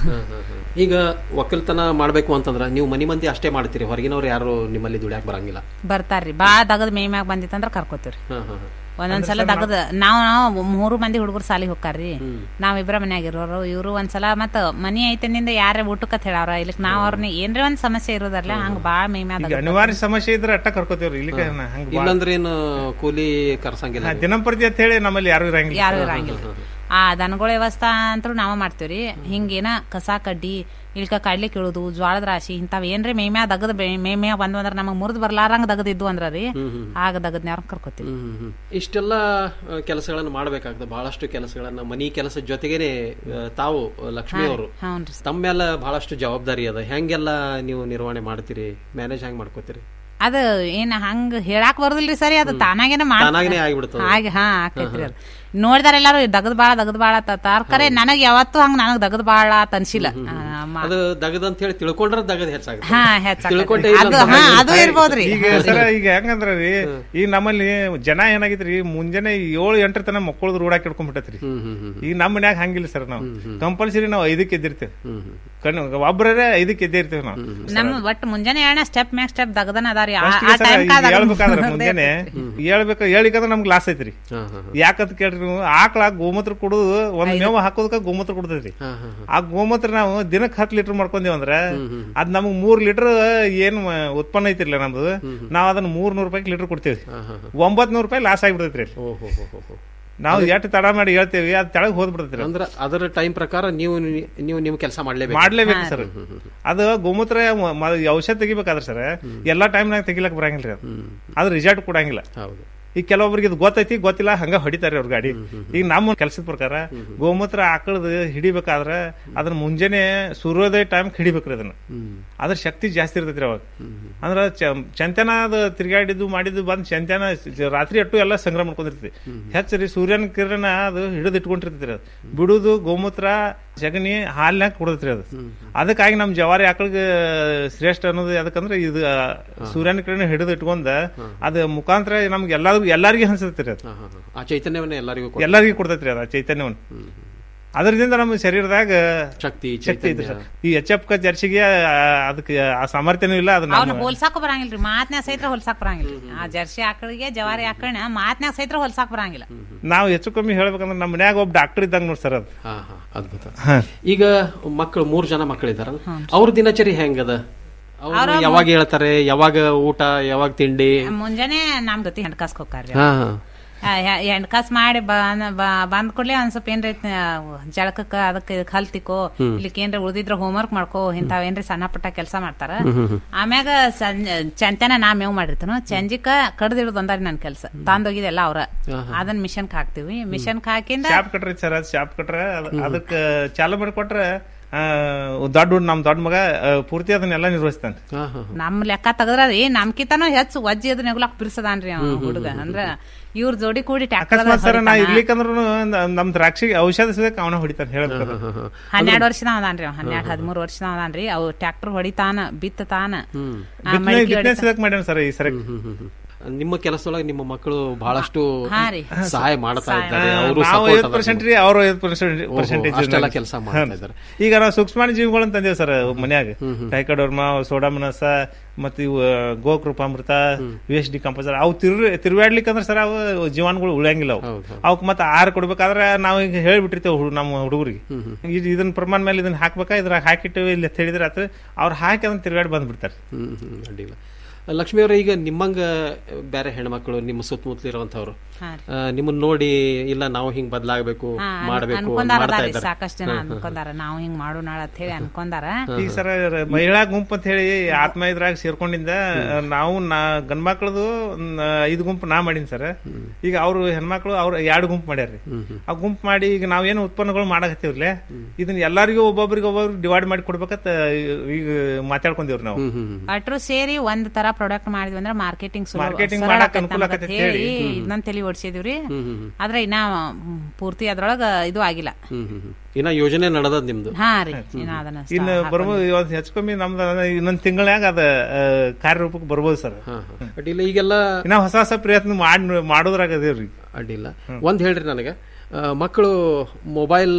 ಈಗ ಒಕ್ಕಲ್ತನ ಮಾಡ್ಬೇಕು ಅಂತಂದ್ರ ನೀವು ಮನಿ ಮಂದಿ ಅಷ್ಟೇ ಮಾಡ್ತೀರಿ ಹೊರಗಿನವ್ರು ಯಾರು ನಿಮ್ಮಲ್ಲಿ ದುಡ್ಯಾಕ್ ಬರಂಗಿಲ್ಲ ಬರ್ತಾರ್ರಿ ಬಾ ದಗದ್ ಮೇ ಮ್ಯಾಗ ಬಂದಿತ್ತಂದ್ರ ಕರ್ಕೋತೀವ್ರಿ ಹಾ, ಹಾ, ಹಾ. ಒಂದೊಂದ್ಸಲ ದಗದ ನಾವ್ ನಾವು ಮೂರು ಮಂದಿ ಹುಡುಗರು ಸಾಲಿಗೆ ಹೋಗ್ತಾರ್ರಿ ನಾವ್ ಇಬ್ರ ಮನ್ಯಾಗ ಇರೋರು ಇವ್ರು ಒಂದ್ಸಲ ಮತ್ತ ಮನಿ ಐತನಿಂದ ಯಾರೇ ಊಟಕ್ಕ ಹೇಳವ್ರ ಇಲ್ಲಿಕ್ ನಾವ್ ಅವ್ರನ್ನ ಏನ್ರ ಒಂದ್ ಸಮಸ್ಯೆ ಇರೋದಲ್ಲ ಹಂಗ ಬಾಳ ಮೇ ಈಗ ಮ್ಯಾಗ ಅನಿವಾರ್ಯ ಸಮಸ್ಯೆ ಇದ್ರೆ ಅಟ್ಟ ಕರ್ಕೋತೇವ್ರಿ ಇಲ್ಲಿ ಹಂಗ ಇಲ್ಲಂದ್ರೆ ಏನು ಕೂಲಿ ಕರ್ಸಂಗಿಲ್ಲ ದಿನಂಪ್ರತಿ ಅಂತ ಹೇಳಿ ನಮ್ಮಲ್ಲಿ ಯಾರು ಇರಂಗಿಲ್ಲ ಯಾರು ಇರಂಗಿಲ್ಲ ಆ ದನಗಳ ವ್ಯವಸ್ಥಾ ಅಂತೂ ನಾವ ಮಾಡ್ತೇವ್ರಿ ಹಿಂಗೇನ ಕಸ ಕಡ್ಡಿ ಇಳ್ಕ ಕಡ್ಲಿ ಕೀಳುದು ಜ್ವಾಳದ ರಾಶಿ ಇಂಥವ್ ಏನ್ರಿ ಮೇಮ್ಯಾ ದಗದ್ ಮೇಮ್ಯಾ ಬಂದ್ವು ಅಂದ್ರೆ ನಮಗ್ ಮುರಿದ್ ಬರ್ಲಾರಂಗ ದಗದಿದ್ದು ಅಂದ್ರ ರೀ ಆಗ ದಗದ್ನ್ಯಾರ ಕರ್ಕೋತೀವಿ ಇಷ್ಟೆಲ್ಲ ಆ, ಕೆಲಸಗಳನ್ನು ಮಾಡಬೇಕಾಗ್ತದೆ ಬಹಳಷ್ಟು ಕೆಲಸಗಳನ್ನ ಮನಿ ಕೆಲಸದ ಜೊತೆಗೇನೆ ಆ, ತಾವು ಆ, ಲಕ್ಷ್ಮಿ ಅವರು ಹಾ, ಹೌನ್ರಿ ತಮ್ಮೆಲ್ಲ ಬಹಳಷ್ಟು ಜವಾಬ್ದಾರಿ ಅದ ಹೆಂಗೆಲ್ಲ ನೀವು ನಿರ್ವಹಣೆ ಮಾಡ್ತೀರಿ ಮ್ಯಾನೇಜ್ ಹೆಂಗ್ ಮಾಡ್ಕೋತೀರಿ ಅದ ಏನ್ ಹಂಗ ಹೇಳಾಕ್ ಬರುದಿಲ್ರಿ ಸರಿ ಅದು ತಾನಾಗೇನೆ ತಾನಾಗೇನೆ ಆಗ್ಬಿಡ್ತದ. ಹಾಗೆ ಹಾ ಆಕೈತ್ರಿ ಅದು ನೋಡಿದಾರ ಎಲ್ಲಾರು ದಗದ್ ಬಾಳ ದಗದ್ ಬಾಳ ತರ್ಕರೆ ನನಗ್ ಯಾವತ್ತೂ ಹಂಗ ನನಗ್ ದಗದ್ ಬಾಳ ಅಂತ ಅನ್ಸಿಲ್ಲ ಆ, ಮ- ಅದು ದಗದ್ ಅಂತ ಹೇಳಿ ತಿಳ್ಕೊಂಡ್ರೆ ದಗದ್ ಹೆಚ್ಚಾಗುತ್ತೆ ಹಾ ಹೆಚ್ಚಾಗ್ತೈತಿ. ತಿಳ್ಕೊಂಡೇ ಇಲ್ಲ ಅದು ಅಂತ ಹಾ ಹೇಳಿ. ಅದು ಇರ್ಬೋದ್ರಿ ಈಗ ಸರ ಈಗ ಹೆಂಗಂದ್ರ ರೀ ಈಗ ನಮ್ಮಲ್ಲಿ ಜನ ಏನಾಗಿತ್ರಿ ಮುಂಜಾನೆ ಏಳು ಎಂಟರ ತನ ಮಕ್ಕಳದು ರೂಢಾಕ್ ಇಟ್ಕೊಂಡ್ಬಿಟ್ಟತ್ರಿ ಈಗ ನಮ್ಮ ಮನ್ಯಾಗ ಹಂಗಿಲ್ಲ ಸರ್ ನಾವು ಕಂಪಲ್ಸರಿ ನಾವು ಐದಕ್ಕೆ ಎದ್ದಿರ್ತೇವೆ ಕಣ್ಣು ಒಬ್ಬರೇ ಐದಕ್ಕೆ ಎದ್ದೇ ಇರ್ತೇವೆ ನಾವು ನಮ್ ಒಟ್ಟು ಮುಂಜಾನೆ ಏಳನ ಸ್ಟೆಪ್ ಮ್ಯಾಕ್ ಸ್ಟೆಪ್ ದಗದನ ಅದಾರಿ ಆ- First ಆ ಗೆ ಸರ ಟೈಮ್ ಈಗ ಹೇಳ್ಬೇಕಾದ್ರೆ ಮುಂಜಾನೆ ಹೇಳ್ಬೇಕು ಹೇಳಿಕಂದ್ರೆ ನಮ್ಗೆ ಲಾಸ್ ಐತ್ರಿ ಯಾಕಂತ ಕೇಳ್ರಿ ನೀವು ಆಕಳ ಗೋಮೂತ್ರ ಕುಡುದು ಒಂದ್ ಮೇವ ಹಾಕೋದಕ್ಕ ಗೋಮೂತ್ರ ಕುಡ್ತೈತ್ರಿ ಆ ಗೋಮೂತ್ರ ನಾವು ದಿನಕ್ಕೆ ಹತ್ತು ಲೀಟರ್ ಮಾಡ್ಕೊಂಡೇವ್ ಅಂದ್ರ ಅದ್ ನಮಗ್ ಮೂರ್ ಲೀಟರ್ ಏನ್ ಮ- ಉತ್ಪನ್ನ ಐತಿರ್ಲ ನಮ್ದು ನಾವ್ ಅದನ್ನ ಮೂರ್ ನೂರ್ ರೂಪಾಯಿ ಲೀಟರ್ ಕೊಡ್ತೇವಿ ಒಂಬತ್ ನೂರ್ ರೂಪಾಯಿ ಲಾಸ್ ಆಗ್ಬಿಡ್ತೈತ್ರಿ ನಾವು ಎಷ್ಟು ತಡ ಮಾಡಿ ಹೇಳ್ತೇವಿ ಅದ್ ತೆಳಗ್ ಹೋದ್ಬಿಡ್ತೈತ್ರಿ ಅಂದ್ರ ಅದರ ಟೈಮ್ ಪ್ರಕಾರ ನೀವು ನೀವು ನಿಮ್ ಕೆಲಸ ಮಾಡ್ಲೇಬೇಕು ಮಾಡ್ಲೇಬೇಕು ಸರ್ ಅದು ಗೋಮೂತ್ರ ಮ- ಮ- ಔಷಧ ತೆಗಿಬೇಕಾದ್ರೆ ಸರ್ ಎಲ್ಲಾ ಟೈಮ್ನಾಗ ತೆಗಿಲಕ್ ಬರಂಗಿಲ್ಲ ಅದು ಅದು ರಿಸಲ್ಟ್ ಕೊಡಂಗಿಲ್ಲ ಹೌದು ಈಗ ಕೆಲವೊಬ್ರಿಗೆ ಇದು ಗೊತ್ತೈತಿ ಗೊತ್ತಿಲ್ಲ ಹಂಗ ಹೊಡಿತಾರೆ ಅವ್ರ ಗಾಡಿ ಈಗ ನಮ್ಮ ಕೆಲಸದ ಪ್ರಕಾರ ಗೋಮೂತ್ರ ಆಕಳದ ಹಿಡಿಬೇಕಾದ್ರ ಅದನ್ನ ಮುಂಜಾನೆ ಸೂರ್ಯೋದಯ ಟೈಮ್ ಹಿಡಿಬೇಕ್ರಿ ಅದನ್ನ ಅದ್ರ ಶಕ್ತಿ ಜಾಸ್ತಿ ಇರ್ತೈತ್ರಿ ಅವಾಗ ಅಂದ್ರ ಚ- ಚಂತನ ಅದು ತಿರ್ಗಾಡಿದ್ದು ಮಾಡಿದ್ದು ಬಂದ್ ಚಂತನ ಸ- ರಾತ್ರಿ ಅಟ್ಟು ಎಲ್ಲ ಸಂಗ್ರಹ ಮಾಡ್ಕೊಂಡಿರ್ತೈತಿ ಹೆಚ್ಚರಿ ಸೂರ್ಯನ ಕಿರಣ ಅದು ಹಿಡಿದು ಇಟ್ಕೊಂಡಿರ್ತೈತ್ರಿ ಅದು ಬಿಡುದು ಗೋಮೂತ್ರ ಸಗಣಿ ಹಾಲ್ನಾಗ ಕುಡದ್ರಿ ಅದು ಅದಕ್ಕಾಗಿ ನಮ್ ಜವಾರಿ ಆಕಳಿಗೆ ಶ್ರೇಷ್ಠ ಅನ್ನೋದು ಯಾಕಂದ್ರೆ ಇದು ಆ, ಸೂರ್ಯನ ಕಿರಣ ಹಿಡಿದು ಇಟ್ಕೊಂಡ ಅದ ಮುಖಾಂತರ ನಮ್ಗೆ ಎಲ್ಲಾರು ಎಲ್ಲಾರ್ಗಿ ಹಂಚತ್ರಿ ಅದು ಆ ಚೈತನ್ಯವನ್ನ ಎಲ್ಲರಿಗೂ ಕೊಡ್ತದೆ. ಎಲ್ಲರಿಗೂ ಕೊಡ್ತೈತ್ರಿ ಅದ ಚೈತನ್ಯವನ್ನು ಅದರಿಂದ ನಮ್ಮ ಶರೀರದಾಗ ಶಕ್ತಿ ಶಕ್ತಿ ಐತ್ರಿ ಚೈತನ್ಯ. ಸರ್ ಈ ಎಚ್ ಎಫ್ ಕ ಜರ್ಸಿಗೆ ಆ, ಅದಕ್ಕೆ ಆ ಸಾಮರ್ಥ್ಯನೂ ಇಲ್ಲ ಅದು ಅವ್ನ ನಮ್ಮ ಹೋಲ್ಸಾಕ ಬರಂಗಿಲ್ರಿ ಮಾತ್ನ್ಯಾಗ ಸಹಿತ ಹೊಲ್ಸಾಕ್ ಬರಂಗಿಲ್ರಿ ಆ ಜರ್ಸಿ ಆಕಳಿಗೆ ಜವಾರಿ ಆಕಳನ ಮಾತ್ನ್ಯಾಗ ಸಹಿತ ಹೊಲ್ಸಾಕ್ ಬರಂಗಿಲ್ಲ ನಾವು ಹೆಚ್ಚು ಕಮ್ಮಿ ಹೇಳ್ಬೇಕಂದ್ರೆ ನಮ್ಮ ಮನ್ಯಾಗ ಒಬ್ಬ ಡಾಕ್ಟರ್ ಇದ್ದಂಗ ನೋಡಿ ಸರ್ ಅದು ಹಾ ಹಾ ಅದ್ಭುತ ಈಗ ಮಕ್ಕಳು ಮೂರ್ ಜನ ಮಕ್ಕಳಿದಾರ ಅವ್ರ ದಿನಚರಿ ಹೆಂಗದ ಅವ್ರು ಅವ್ರ ಯಾವಾಗ ಹೇಳ್ತಾರೆ ಯಾವಾಗ ಊಟ ಯಾವಾಗ ತಿಂಡಿ ಮುಂಜಾನೆ ನಮ್ ಜೊತೆ ಹೆಣ್ಕಾಸ್ಕ್ ಹೋಗ್ತಾರ್ರಿ ಹಾ ಹಾ ಹೆಣ್ಕಾಸ್ ಮಾಡಿ ಬಂದ್ ಬ- ಬಂದ್ ಕೂಡ್ಲೆ ಒಂದ್ ಸ್ವಲ್ಪ ಏನ್ರಿ ಜಳಕಕ್ಕ ಅದಕ್ಕೆ ಕಲ್ತಿಕೋ ಹ್ಮ್. ಇಲ್ಲಿಕ್ ಏನ್ರಿ ಉಳ್ದಿದ್ರ ಹೋಮ್ವರ್ಕ್ ಮಾಡ್ಕೋ ಇಂತಾವ್ ಏನ್ರಿ ಸಣ್ಣ ಪುಟ್ಟ ಕೆಲಸ ಮಾಡ್ತಾರ ಹ್ಮ್, ಹ್ಮ್, ಹ್ಮ್. ಆಮ್ಯಾಗ ಚಂತನ ನಾ ಮೇವ್ ಮಾಡಿರ್ತೇನು ಚಂಜಿಕ ಕಡ್ದಿರೋದು ಒಂದಾರಿ ನನ್ ಕೆಲಸ ತಂದೋಗಿದೆಲ್ಲ ಅವ್ರ ಹಾ, ಹಾ. ಅದನ್ನ ಮಿಷನ್ಕ್ ಹಾಕ್ತಿವಿ ಮಿಷನ್ಕ್ ಹಾಕಿಂದ ಶಾಪ್ ಕಟ್ರಿ ಸರ್ ಅದು ಶಾಪ್ ಕಟ್ರ ಅದ್- ಅದಕ್ಕ ಚಾಲು ಮಾಡಿ ಕೊಟ್ರ ಆ, ದೊಡ್ಡ ಹುಡ್- ನಮ್ ದೊಡ್ಡ ಮಗ ಆ, ಪೂರ್ತಿ ಅದನ್ನೆಲ್ಲ ನಿರ್ವಹಿಸ್ತಾನೆ ನಮ್ ಲೆಕ್ಕ ತೆಗದ್ರ ರೀ ನಮ್ಕಿತನೂ ಹೆಚ್ಚು ವಜ್ಜಿ ಅದು ನೆಗ್ಲಾಕ್ ಬಿರ್ಸದಾನ್ರಿ ಅವ ಹುಡುಗ ಅಂದ್ರ ಇವ್ರ ಜೋಡಿ ಕೂಡಿ ಅಕಸ್ಮಾತ್ ಸರ್ ನಾ ಟ್ಯಾಕ್ಟರ್ ಇರ್ಲಿಕ್ಕಂದ್ರು ನಮ್ ದ್ರಾಕ್ಷಿ ಔಷಧ ಸಿಗಕ್ ಅವನ ಹೊಡಿತಾನೆ ಹೇಳ್ಬೇಕು ಹನ್ನೆರಡು ವರ್ಷದ ಅದಾನ್ರಿ ಅವ ಹನ್ನೆರಡು ಹದಿಮೂರು ವರ್ಷದ ಅದಾನ್ರಿ ಅವ್ ಟ್ರ್ಯಾಕ್ಟರ್ ಹೊಡಿತಾನ ಬಿತ್ತತಾನ ಆ, ಬಿತ್ತನೆ ಮಡಿಕೆ ಬಿತ್ತನೆ ಹೊಡಿತಾನ. ಸಿಗಕ್ ಮಾಡ್ಯಾನ ಸರ್ ಈ ಸರಿ ನಿಮ್ಮ ಕೆಲಸದೊಳಗೆ ನಿಮ್ಮ ಮಕ್ಕಳು ಬಹಳಷ್ಟು ಹಾ ರೀ. ಸಹಾಯ ಮಾಡ್ತಾ ಸಹಾಯ. ಇದ್ದಾರೆ ಆ, ಅವರು ನಾವು ಐವತ್ತು ಪರ್ಸೆಂಟ್ ರೀ ಅವ್ರು ಐವತ್ತು ಓಹೋ, ಪರ್ಸೆಂಟೇಜ್ ಅಷ್ಟೆಲ್ಲ ಕೆಲ್ಸ ಮಾಡ್ತಾ ಇದ್ದಾರೆ. ಈಗ ನಾವು ಸೂಕ್ಷ್ಮ ಜೀವಿಗಳನ್ನ ತಂದೇವ್ ಸರ್ ಮನ್ಯಾಗ ಟೈಕಡೋರ್ಮ ಸೋಡಾಮನಸ ಮತ್ತೆ ಇವು ಗೋಕೃಪಾಮೃತ ವೇಸ್ಟ್ ಡಿಕಂಪೋಸರ್ ಅವು ತಿರು ತಿರುವಾಡ್ಲಿಕ್ಕಂದ್ರೆ ಸರ್ ಅವು ಜೀವಾಣುಗಳು ಉಳಿಯಂಗಿಲ್ಲ ಅವು ಅವಕ್ ಮತ್ತೆ ಆಹಾರ ಕೊಡ್ಬೇಕಾದ್ರೆ ನಾವು ಈಗ ಹೇಳ್ಬಿಟ್ಟಿರ್ತೇವೆ ಹುಡು- ನಮ್ಮ ಹುಡುಗರಿಗೆ ಇದು ಇದನ್ನ ಪ್ರಮಾಣ ಮೇಲೆ ಇದನ್ನ ಹಾಕ್ಬೇಕಾ ಇದ್ರಾಗ ಹಾಕಿಟ್ಟಿವಿ ಇಲ್ಲಿ ಅಂತ ಹೇಳಿದ್ರೆ ಆತು ಅವ್ರು ಹಾಕಿ ಅದನ್ನ ತಿರುಗಾಡಿ ಬಂದ್ಬಿಡ್ತಾರೆ ಹ್ಮ್ ಹ್ಮ್ ಅಡ್ಡಿಲ್ಲ ಲಕ್ಷ್ಮಿ ಅವರೇ ಈಗ ನಿಮ್ಮಂಗ ಬೇರೆ ಹೆಣ್ಮಕ್ಳು ನಿಮ್ಮ ಸುತ್ತಮುತ್ತಲು ಇರುವಂತವ್ರು ಹಾ ಆ, ನಿಮ್ಮನ್ನ ನೋಡಿ ಇಲ್ಲ ನಾವು ಹಿಂಗ್ ಬದಲಾಗಬೇಕು ಹಾ, ಅನ್- ಮಾಡಬೇಕು ಅನ್ಕೊಂಡಾರ ಮಾಡ್ತಾ ಅದಾರಿ, ಇದ್ದಾರೆ ಸಾಕಷ್ಟು ಜನ ಅನ್ಕೊಂಡಾರ ನಾವು ಹಿಂಗ್ ಮಾಡೋಣ ಅಂತ ಹೇಳಿ ಅನ್ಕೊಂಡಾರ ಈಗ ಸರ ಮಹಿಳಾ ಗುಂಪು ಅಂತ ಹೇಳಿ ಆತ್ಮ ಇದ್ರಾಗ ಸೇರ್ಕೊಂಡಿಂದ ನಾವು ನಾ ಗಂಡ್ಮಕ್ಳದು ನ- ಐದು ಗುಂಪು ನಾ ಮಾಡೀನಿ ಸರ್ ಈಗ ಅವ್ರು ಹೆಣ್ಮಕ್ಳು ಅವ್ರು ಎರಡು ಗುಂಪು ಮಾಡ್ಯಾರ್ರಿ ಆ ಗುಂಪು ಮಾಡಿ ಈಗ ನಾವೇನು ಉತ್ಪನ್ನಗಳು ಮಾಡಕತ್ತೀವ್ರಲೆ ಇದನ್ನ ಎಲ್ಲರಿಗೂ ಒಬ್ಬೊಬ್ರಿಗೆ ಒಬ್ಬೊಬ್ರಿಗೆ ಡಿವೈಡ್ ಮಾಡಿ ಕೊಡ್ಬೇಕಂತ ಈಗ ಮಾತಾಡ್ಕೊಂಡಿವ್ರಿ ನಾವು ಅಟ್ರು ಸೇರಿ ಒಂದ್ ತರ ಪ್ರಾಡಕ್ಟ್ ಮಾಡಿದ್ವಿ ಅಂದ್ರೆ ಮಾರ್ಕೆಟಿಂಗ್ Marketing ಮಾಡಕ್ ಅನುಕೂಲ ಆಕತ್ತೆ ಅಂತ ಹೇಳಿ. ಇದನ್ನ ತಲೆ ಓಡಿಸಿದಿವ್ರಿ ಹ್ಮ್, ಹ್ಮ್, ಹ್ಮ್. ಆದ್ರೆ ಇನ್ನ ಮ್, ಪೂರ್ತಿ ಅದ್ರೊಳಗ ಇದು ಆಗಿಲ್ಲ ಹ್ಮ್ ಹ್ಮ್ ಹ್ಮ್. ಇನ್ನ ಯೋಜನೆ ನಡೆದದ್ ನಿಮ್ದು ಹಾ ರೀ ಇನ್ನ ಅದನ್ನ ಇನ್ನು ಬರ್ಬೋದು ಇವತ್ತು ಹೆಚ್ಚು ಕಮ್ಮಿ ನಮ್ದು ಇನ್ನೊಂದ್ ತಿಂಗಳಾಗ ಅದ ಆ, ಕಾರ್ಯರೂಪಕ್ಕೆ ಬರ್ಬೋದು ಸರ್ ಅಡ್ಡಿಲ್ಲ ಈಗೆಲ್ಲ ಇನ್ನ ಹೊಸ ಹೊಸ ಪ್ರಯತ್ನ ಮಾಡ್ ಮಾಡೋದ್ರಾಗ ಅದೇವ್ರಿ ಅಡ್ಡಿಲ್ಲ ಒಂದ್ ಹೇಳ್ರಿ ನನಗೆ ಆ, ಮಕ್ಕಳು ಮೊಬೈಲ್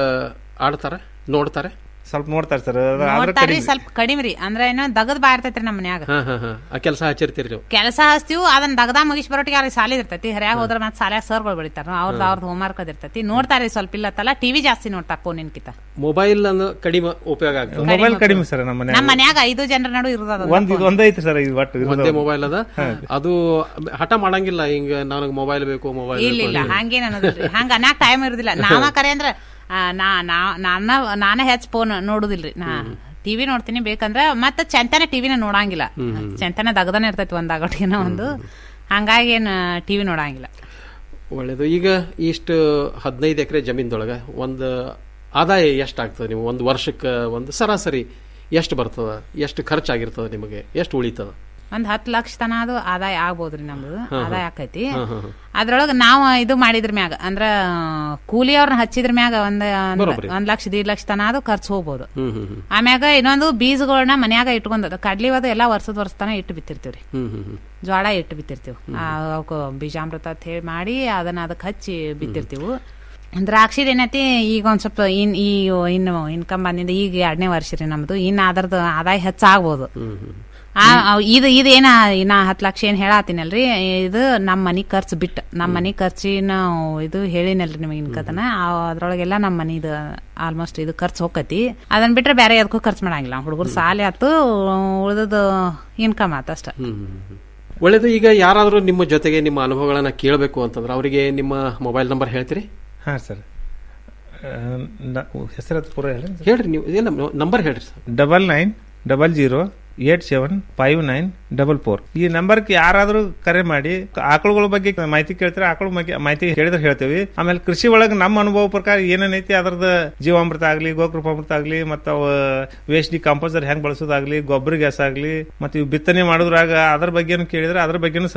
ಆಡ್ತಾರ ನೋಡ್ತಾರೆ ಸ್ವಲ್ಪ ನೋಡ್ತಾರೆ ಸರ್ ನೋಡ್ತಾರ್ರಿ ಸ್ವಲ್ಪ ಕಡಿಮೆ ರೀ ಅಂದ್ರೆ ಏನೋ ದಗದ್ ಬಾ ಇರ್ತೈತ್ರಿ ನಮ್ಮ ಮನ್ಯಾಗ ಹಾ ಹಾ ಹಾ ಆ ಕೆಲಸ ಹಚ್ಚಿರ್ತೀರಿ ನೀವು ಕೆಲಸ ಹಚ್ತೀವಿ ಅದನ್ನ ದಗದ ಮುಗಿಸ್ ಬರೋಟಿಗೆ ಅವ್ರಿಗೆ ಸಾಲಿ ಇರ್ತೈತಿ ಹರ್ಯಾಗ ಹೋದ್ರ ಮತ್ತೆ ಸಾಲ್ಯಾಗ ಸರ್ಗಳು ಬೆಳಿತಾರ ಅವ್ರದ್ದು ಅವ್ರದ್ದು ಹೋಮ್ವರ್ಕ್ ಅದ್ ಇರ್ತೈತಿ ನೋಡ್ತಾರ್ರಿ ಸ್ವಲ್ಪ ಇಲ್ಲತ್ತಲ್ಲ ಟಿವಿ ಜಾಸ್ತಿ ನೋಡ್ತಾರ ಫೋನಿನ್ಕಿತ ಮೊಬೈಲ್ ಅನ್ನು ಕಡಿಮೆ ಉಪಯೋಗ ಆಗ್ತದೆ ಮೊಬೈಲ್ ಕಡಿಮೆ ಸರ್ ನಮ್ಮ ನಮ್ಮ ಮನ್ಯಾಗ ಮನ್ಯಾಗ ಐದು ಜನರ ನಡು ಇರೋದ ಒಂದ್ ಇದು ಒಂದೈತಿ ಸರ್ ಇದು ಒಟ್ಟು ಇರೋದು. ಒಂದೇ ಮೊಬೈಲ್ ಅದ ಅದು ಹಠ ಮಾಡಂಗಿಲ್ಲ ಹಿಂಗ ನನಗೆ ಮೊಬೈಲ್ ಬೇಕು ಮೊಬೈಲ್ ಇಲ್ಲ ಇಲ್ಲ ಹಂಗೇನ್ ಅನ್ನೋದಿಲ್ರಿ ಹಂಗ ಅನ್ನಾಕ್ ಟೈಮ್ ಇರುದಿಲ್ಲ ನಾವ ಕರೆ ಅಂದ್ರ ಆ, ನಾ ನಾ ನಾನ ನಾನ ಹೆಚ್ಚ ಫೋನ್ ನೋಡುದಿಲ್ರಿ ನಾ ಟಿವಿ ನೋಡ್ತೀನಿ ಬೇಕಂದ್ರ ಮತ್ತೆ ಚಂತನ ಟಿವಿನ ನೋಡಂಗಿಲ್ಲ ಹ್ಮ್, ಹ್ಮ್. ಚಂತನ ದಗದನ ಇರ್ತೈತಿ ಒಂದ್ ಆಗಟ್ಟಿನ ಒಂದು ಹಂಗಾಗಿ ಏನ್ ಟಿವಿ ನೋಡಂಗಿಲ್ಲ ಒಳ್ಳೇದು ಈಗ ಇಷ್ಟು ಹದಿನೈದು ಎಕರೆ ಜಮೀನ್ದೊಳಗ ಒಂದು ಆದಾಯ ಎಷ್ಟಾಗ್ತದೆ ನೀವು ಒಂದು ವರ್ಷಕ್ಕೆ ಒಂದು ಸರಾಸರಿ ಎಷ್ಟು ಬರ್ತದ ಎಷ್ಟು ಖರ್ಚಾಗಿರ್ತದ ನಿಮಗೆ ಎಷ್ಟು ಉಳಿತದ ಒಂದ್ ಹತ್ತು ಲಕ್ಷ ತನ ಅದು ಆದಾಯ ಆಗ್ಬೋದ್ರಿ ನಮ್ದು ಹಾ, ಹಾ. ಆದಾಯ ಆಕೈತಿ ಹಾ, ಹಾ, ಹಾ. ಅದ್ರೊಳಗ ನಾವ್ ಇದು ಮಾಡಿದ್ರ ಮ್ಯಾಗ ಅಂದ್ರ ಕೂಲಿ ಅವ್ರನ್ನ ಹಚ್ಚಿದ್ರ ಮ್ಯಾಗ ಒಂದ್ ಒಂದ್- ಬರೋಬ್ಬರಿ. ಒಂದ್ ಲಕ್ಷ ದೀಡ್ ಲಕ್ಷ ತನ ಅದು ಖರ್ಚು ಹೋಗ್ಬೋದು ಹ್ಮ್ ಹ್ಮ್ ಹ್ಮ್ ಆಮ್ಯಾಗ ಇನ್ನೊಂದು ಬೀಜಗಳನ್ನ ಮನ್ಯಾಗ ಇಟ್ಕೊಂಡದ ಕಡ್ಲಿ ಅದು ಎಲ್ಲಾ ವರ್ಷದ ವರ್ಷ ತನ ಇಟ್ಟು ಬಿತ್ತಿರ್ತೀವ್ರಿ ಹ್ಮ್ ಹ್ಮ್ ಹ್ಮ್ ಜ್ವಾಳ ಇಟ್ಟು ಬಿತ್ತಿರ್ತೀವಿ ಅವಕ್ಕ ಬೀಜಾಮೃತ ಅಂತ ಹೇಳಿ ಮಾಡಿ ಅದನ್ನ ಅದಕ್ಕೆ ಹಚ್ಚಿ ಬಿತ್ತಿರ್ತೀವಿ ದ್ರಾಕ್ಷಿದ ಏನೈತಿ ಈಗ ಒಂದ್ ಸ್ವಲ್ಪ ಇನ್ ಈ ಇನ್ನು ಇನ್ಕಮ್ ಬಂದಿಂದ ಈಗ ಎರಡನೇ ವರ್ಷ ರೀ ನಮ್ದು ಇನ್ನು ಅದ್ರದ್ದು ಆದಾಯ ಹೆಚ್ಚಾಗ್ಬೋದು ಹ್ಮ್ ಹ್ಮ್ ಆ ಅವ್- ಇದು ಇದು ಏನ ನಾ ಹತ್ತು ಲಕ್ಷ ಏನ್ ಹೇಳತ್ತೀನಲ್ರಿ ಇದು ನಮ್ಮ ಮನಿ ಖರ್ಚು ಬಿಟ್ಟು ನಮ್ಮ ಮನಿ ಖರ್ಚಿನ ಇದು ಹೇಳಿನಲ್ರಿ ನಿಮಗೆ ಇನ್ಕತನ ಅದ್ರೊಳಗೆಲ್ಲ ನಮ್ಮ ಮನಿದು ಆಲ್ಮೋಸ್ಟ್ ಇದು ಖರ್ಚು ಹೋಗತಿ ಅದನ್ನ ಬಿಟ್ರೆ ಬೇರೆ ಎದಕ್ಕೂ ಖರ್ಚು ಮಾಡಂಗಿಲ್ಲ ಹುಡುಗರು ಸಾಲಿ ಆತು ಉಳಿದದು ಇನ್ಕಮ್ ಆತ ಅಷ್ಟ ಹ್ಮ್ ಹ್ಮ್ ಹ್ಮ್. ಒಳ್ಳೇದು ಈಗ ಯಾರಾದರೂ ನಿಮ್ಮ ಜೊತೆಗೆ ನಿಮ್ಮ ಅನುಭವಗಳನ್ನ ಕೇಳಬೇಕು ಅಂತಂದ್ರೆ ಅವರಿಗೆ ನಿಮ್ಮ ಮೊಬೈಲ್ ನಂಬರ್ ಹೇಳ್ತೀರಿ ಹಾಂ ಸರ್ ಹೆಸರು ಪೂರ ಹೇಳಿ ಹೇಳ್ರಿ ನೀವು ಇಲ್ಲ ನಂಬರ್ ಹೇಳ್ರಿ sir double nine double zero eight seven five nine double four ಈ ನಂಬರ್ಗೆ ಯಾರಾದರೂ ಕರೆ ಮಾಡಿ ಆಕಳುಗಳ ಬಗ್ಗೆ ಮಾಹಿತಿ ಕೇಳ್ತಾರೆ ಆಕಳ ಬಗ್ಗೆ ಮಾಹಿತಿ ಹೇಳಿದ್ರೆ ಹೇಳ್ತೇವೆ ಆಮೇಲೆ ಕೃಷಿ ಒಳಗೆ ನಮ್ಮ ಅನುಭವ ಪ್ರಕಾರ ಏನೇನೈತಿ ಅದ್ರದ್ದು ಜೀವಾಮೃತ ಆಗಲಿ ಗೋಕೃಪಾಮೃತ ಆಗಲಿ ಮತ್ತು ಅವು ವೇಸ್ಟ್ ಡಿ ಕಾಂಪೋಸರ್ ಹೆಂಗ್ ಬಳಸೋದಾಗ್ಲಿ ಗೊಬ್ಬರ ಗ್ಯಾಸ್ ಆಗಲಿ ಮತ್ತು ಇವು ಬಿತ್ತನೆ ಮಾಡೋದ್ರಾಗ ಅದ್ರ ಬಗ್ಗೆನೂ ಕೇಳಿದ್ರೆ ಅದ್ರ ಬಗ್ಗೆನೂ